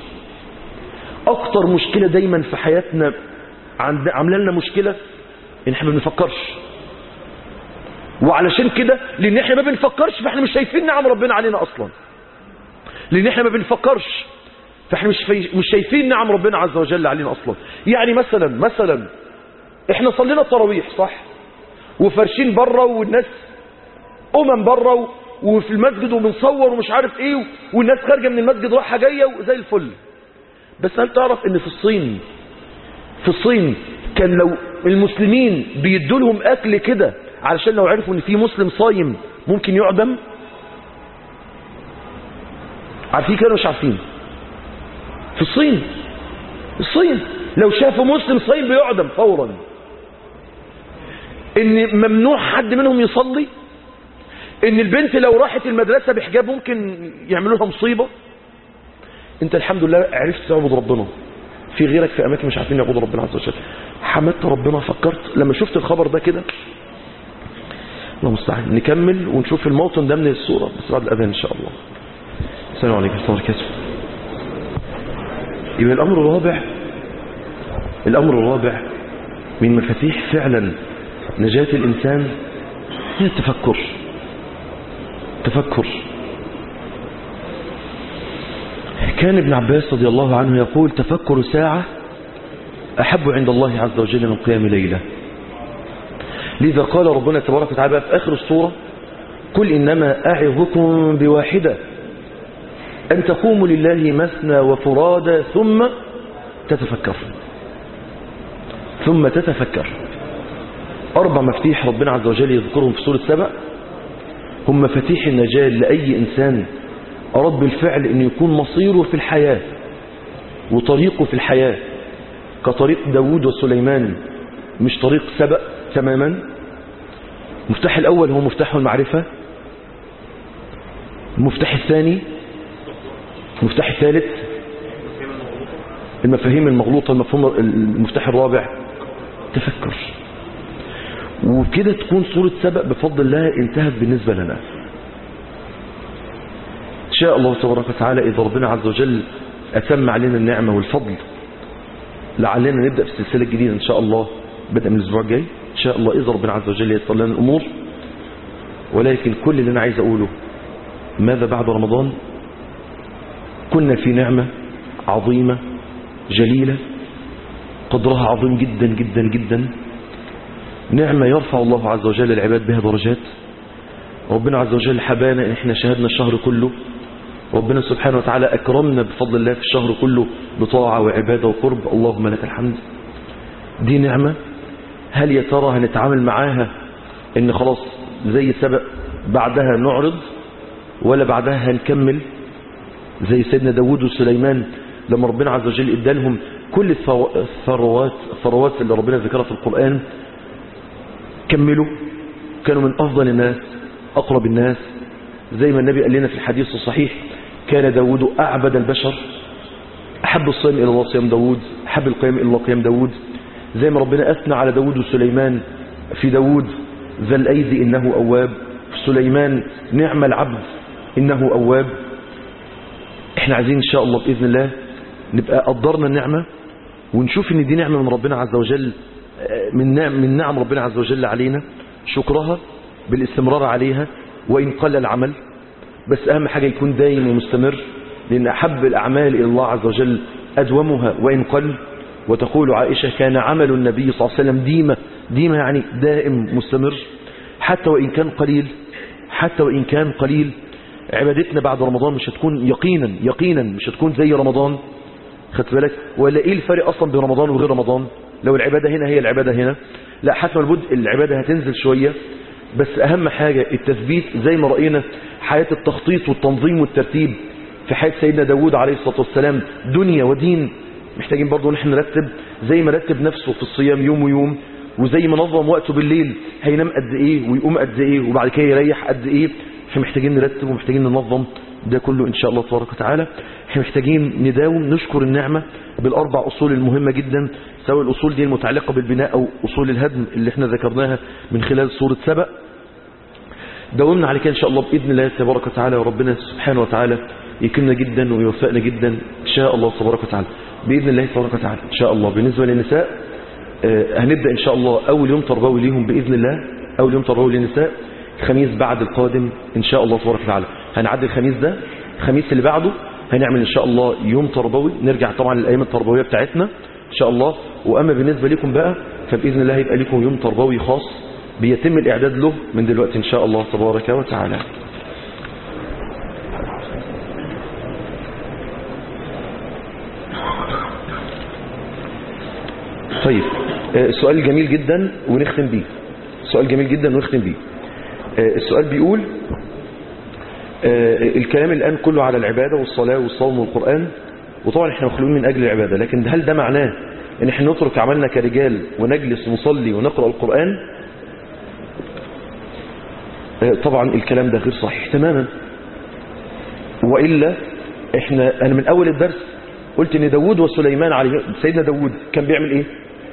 اكتر مشكلة دايما في حياتنا عند- عامله لنا مشكلة ان احنا ما بنفكرش وعلشان كده لان احنا ما بنفكرش فاحنا مش شايفين نعم ربنا علينا اصلا لان احنا ما بنفكرش فاحنا مش في مش شايفين نعم ربنا عز وجل علينا اصلا يعني مثلا مثلا احنا صلينا التراويح صح وفرشين بره والناس امم بره وفي المسجد وبنصور ومش عارف ايه والناس خارجه من المسجد رايحه جايه وزي الفل بس هل تعرف ان في الصين في الصين كان لو المسلمين بيدوا لهم اكل كده علشان لو عرفوا ان في مسلم صايم ممكن يعدم عارفين كده ولا مش عارفين في الصين الصين لو شافوا مسلم صايم بيعدم فورا ان ممنوع حد منهم يصلي ان البنت لو راحت المدرسة بحجاب ممكن يعملوا لها مصيبة انت الحمد لله عرفت تعبد ربنا في غيرك في اماكن مش عارفين يعبدوا ربنا عز وجل حمدت ربنا فكرت لما شفت الخبر ده كده الله المستعان نكمل ونشوف الموطن ده من الصورة بس بعد الاذان ان شاء الله السلام عليكم ورحمه الله وبركاته يبقى الامر الرابع الامر الرابع من مفاتيح فعلا نجاة الانسان هي التفكر تفكر كان ابن عباس رضي الله عنه يقول تفكر ساعة أحب عند الله عز وجل من قيام ليلة لذا قال ربنا تبارك وتعالى في آخر الصورة قل إنما أعظكم بواحدة أن تقوموا لله مثنى وفرادى ثم تتفكر ثم تتفكر أربع مفتيح ربنا عز وجل يذكرهم في سورة سبأ هم مفاتيح النجاة لأي إنسان أراد بالفعل أن يكون مصيره في الحياة وطريقه في الحياة كطريق داود وسليمان مش طريق سبأ تماما المفتاح الأول هو مفتاح المعرفة المفتاح الثاني المفتاح الثالث المفاهيم المغلوطة المفهوم المفتاح الرابع تفكر وكده تكون صورة سبق بفضل الله انتهت بالنسبة لنا إن شاء الله تبارك وتعالى إذا ربنا عز وجل أتم علينا النعمة والفضل لعلنا نبدأ في السلسلة الجديدة إن شاء الله بدأ من الأسبوع الجاي إن شاء الله إذا ربنا عز وجل يصل لنا الأمور ولكن كل اللي أنا عايز أقوله ماذا بعد رمضان كنا في نعمة عظيمة جليلة قدرها عظيم جدا جدا جدا نعمة يرفع الله عز وجل العباد بها درجات ربنا عز وجل حبانا إن احنا شهدنا الشهر كله ربنا سبحانه وتعالى أكرمنا بفضل الله في الشهر كله بطاعة وعبادة وقرب اللهم لك الحمد دي نعمة هل يا ترى هنتعامل معاها ان خلاص زي سبق بعدها نعرض ولا بعدها هنكمل زي سيدنا داود وسليمان لما ربنا عز وجل ادالهم كل الثروات الثروات اللي ربنا ذكرها في القرآن كملوا كانوا من أفضل الناس أقرب الناس زي ما النبي قال لنا في الحديث الصحيح كان داود أعبد البشر أحب الصيام إلى الله صيام داود أحب القيام إلى الله قيام داود زي ما ربنا أثنى على داود وسليمان في داود ذا الأيدي إنه أواب في سليمان نعم العبد إنه أواب احنا عايزين إن شاء الله بإذن الله نبقى قدرنا النعمة ونشوف ان دي نعمة من ربنا عز وجل من نعم, من نعم ربنا عز وجل علينا شكرها بالاستمرار عليها وإن قل العمل بس أهم حاجة يكون دايم ومستمر لأن أحب الأعمال إلى الله عز وجل أدومها وإن قل وتقول عائشة كان عمل النبي صلى الله عليه وسلم ديمة ديمة يعني دائم مستمر حتى وإن كان قليل حتى وإن كان قليل عبادتنا بعد رمضان مش هتكون يقينا يقينا مش هتكون زي رمضان خدت بالك ولا ايه الفرق اصلا بين رمضان وغير رمضان لو العبادة هنا هي العبادة هنا لا حتى البد العبادة هتنزل شوية بس اهم حاجة التثبيت زي ما رأينا حياة التخطيط والتنظيم والترتيب في حياة سيدنا داود عليه الصلاة والسلام دنيا ودين محتاجين برضو نحن نرتب زي ما رتب نفسه في الصيام يوم ويوم وزي ما نظم وقته بالليل هينام قد ايه ويقوم قد ايه وبعد كده يريح قد ايه احنا محتاجين نرتب ومحتاجين ننظم ده كله ان شاء الله تبارك وتعالى احنا محتاجين نداوم نشكر النعمة بالاربع اصول المهمة جدا سواء الاصول دي المتعلقة بالبناء او اصول الهدم اللي احنا ذكرناها من خلال سورة سبأ داومنا على كده ان شاء الله باذن الله تبارك وتعالى وربنا سبحانه وتعالى يكرمنا جدا ويوفقنا جدا ان شاء الله تبارك وتعالى باذن الله تبارك وتعالى ان شاء الله بالنسبه للنساء آه هنبدا ان شاء الله اول يوم تربوي ليهم باذن الله اول يوم تربوي للنساء الخميس بعد القادم ان شاء الله تبارك وتعالى هنعدي الخميس ده الخميس اللي بعده هنعمل ان شاء الله يوم تربوي نرجع طبعا للايام التربويه بتاعتنا ان شاء الله واما بالنسبه لكم بقى فباذن الله هيبقى لكم يوم تربوي خاص بيتم الاعداد له من دلوقتي ان شاء الله تبارك وتعالى طيب سؤال جميل جدا ونختم بيه سؤال جميل جدا ونختم بيه السؤال بيقول الكلام الآن كله على العبادة والصلاة والصوم والقرآن وطبعا احنا مخلوقين من أجل العبادة لكن هل ده معناه ان احنا نترك عملنا كرجال ونجلس ونصلي ونقرأ القرآن طبعا الكلام ده غير صحيح تماما وإلا احنا انا من اول الدرس قلت ان داود وسليمان عليه سيدنا داود كان بيعمل ايه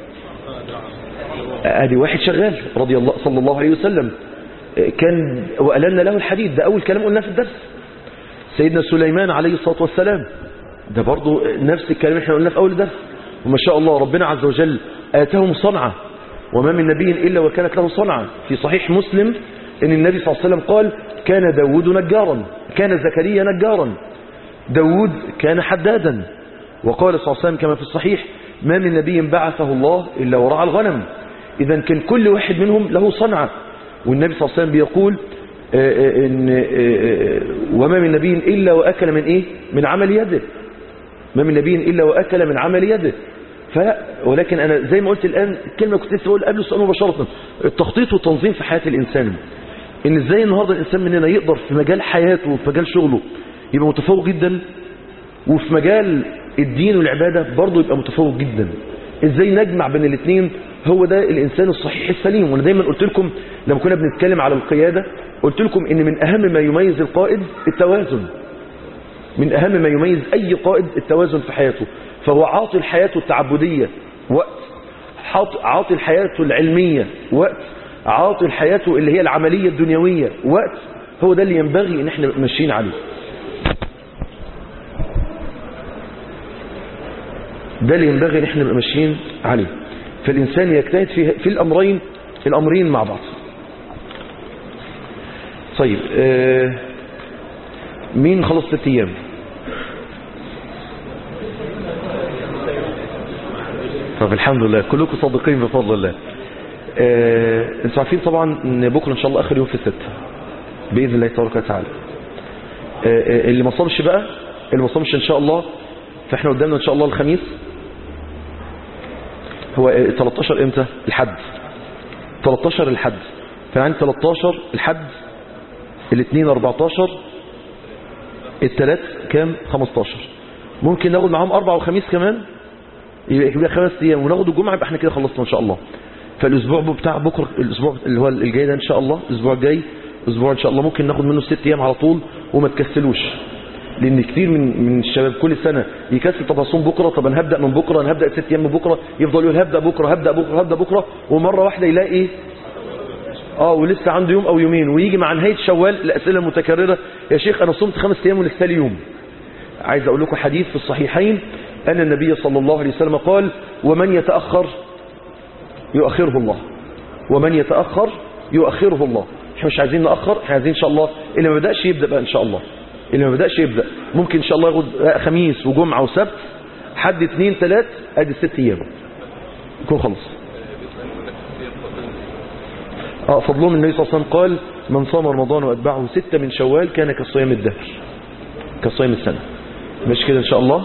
ادي واحد شغال رضي الله صلى الله عليه وسلم كان وألنا له الحديد ده أول كلام قلناه في الدرس سيدنا سليمان عليه الصلاة والسلام ده برضو نفس الكلام احنا قلناه في أول الدرس وما شاء الله ربنا عز وجل آتاهم صنعة وما من نبي إلا وكانت له صنعة في صحيح مسلم ان النبي صلى الله عليه وسلم قال كان داود نجارا كان زكريا نجارا داود كان حدادا وقال صلى الله عليه وسلم كما في الصحيح ما من نبي بعثه الله إلا ورعى الغنم إذا كان كل واحد منهم له صنعة والنبي صلى الله عليه وسلم بيقول إن وما من نبي إلا وأكل من إيه من عمل يده ما من نبي إلا وأكل من عمل يده فلا ولكن أنا زي ما قلت الآن الكلمة كنت لسه بقول قبل السؤال مباشرة التخطيط والتنظيم في حياة الإنسان إن إزاي النهاردة الإنسان مننا يقدر في مجال حياته وفي مجال شغله يبقى متفوق جدا وفي مجال الدين والعبادة برضه يبقى متفوق جدا إزاي نجمع بين الاثنين هو ده الإنسان الصحيح السليم وأنا دايما قلت لكم لما كنا بنتكلم على القيادة قلت لكم إن من أهم ما يميز القائد التوازن من أهم ما يميز أي قائد التوازن في حياته فهو عاطي الحياة التعبدية وقت عاطي الحياة العلمية وقت عاطي الحياة اللي هي العملية الدنيوية وقت هو ده اللي ينبغي ان احنا ماشيين عليه ده اللي ينبغي ان احنا ماشيين عليه فالإنسان يجتهد في, في الأمرين الأمرين مع بعض طيب آه مين خلص ست أيام طب الحمد لله كلكم صادقين بفضل الله آه انتوا عارفين طبعا ان بكره ان شاء الله اخر يوم في الست باذن الله تبارك وتعالى آه اللي ما صامش بقى اللي ما صامش ان شاء الله فاحنا قدامنا ان شاء الله الخميس هو 13 امتى الحد 13 الحد كان عندي 13 الحد الاثنين 14 الثلاث كام 15 ممكن ناخد معاهم اربع وخميس كمان يبقى خمس ايام وناخد الجمعه يبقى احنا كده خلصنا ان شاء الله فالاسبوع بتاع بكره الاسبوع اللي هو الجاي ده ان شاء الله الاسبوع الجاي اسبوع ان شاء الله ممكن ناخد منه ست ايام على طول وما تكسلوش لان كتير من من الشباب كل سنه يكسل طب هصوم بكره طب انا هبدا من بكره انا هبدا ست ايام من بكره يفضل يقول هبدا بكره هبدا بكره هبدا بكره ومره واحده يلاقي ايه اه ولسه عنده يوم او يومين ويجي مع نهايه شوال الاسئله المتكرره يا شيخ انا صمت خمس ايام ولسه لي يوم عايز اقول لكم حديث في الصحيحين ان النبي صلى الله عليه وسلم قال ومن يتاخر يؤخره الله ومن يتاخر يؤخره الله احنا مش عايزين ناخر احنا عايزين ان شاء الله اللي ما بداش يبدا بقى ان شاء الله اللي ما بداش يبدا ممكن ان شاء الله ياخد خميس وجمعه وسبت حد اثنين ثلاث ادي ست ايام يكون خلص اه فضلهم النبي صلى الله عليه وسلم قال من صام رمضان واتبعه ستة من شوال كان كصيام الدهر كصيام السنة مش كده ان شاء الله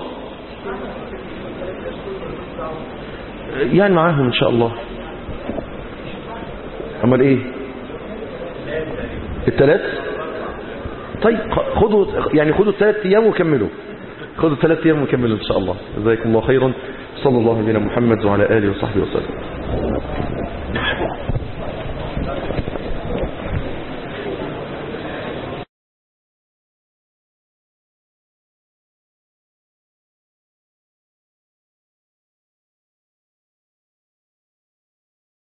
يعني معاهم ان شاء الله امال ايه الثلاث طيب خدوا يعني خدوا الثلاث ايام وكملوا خدوا الثلاث ايام وكملوا ان شاء الله جزاكم الله خيرا صلى الله على محمد وعلى اله وصحبه وسلم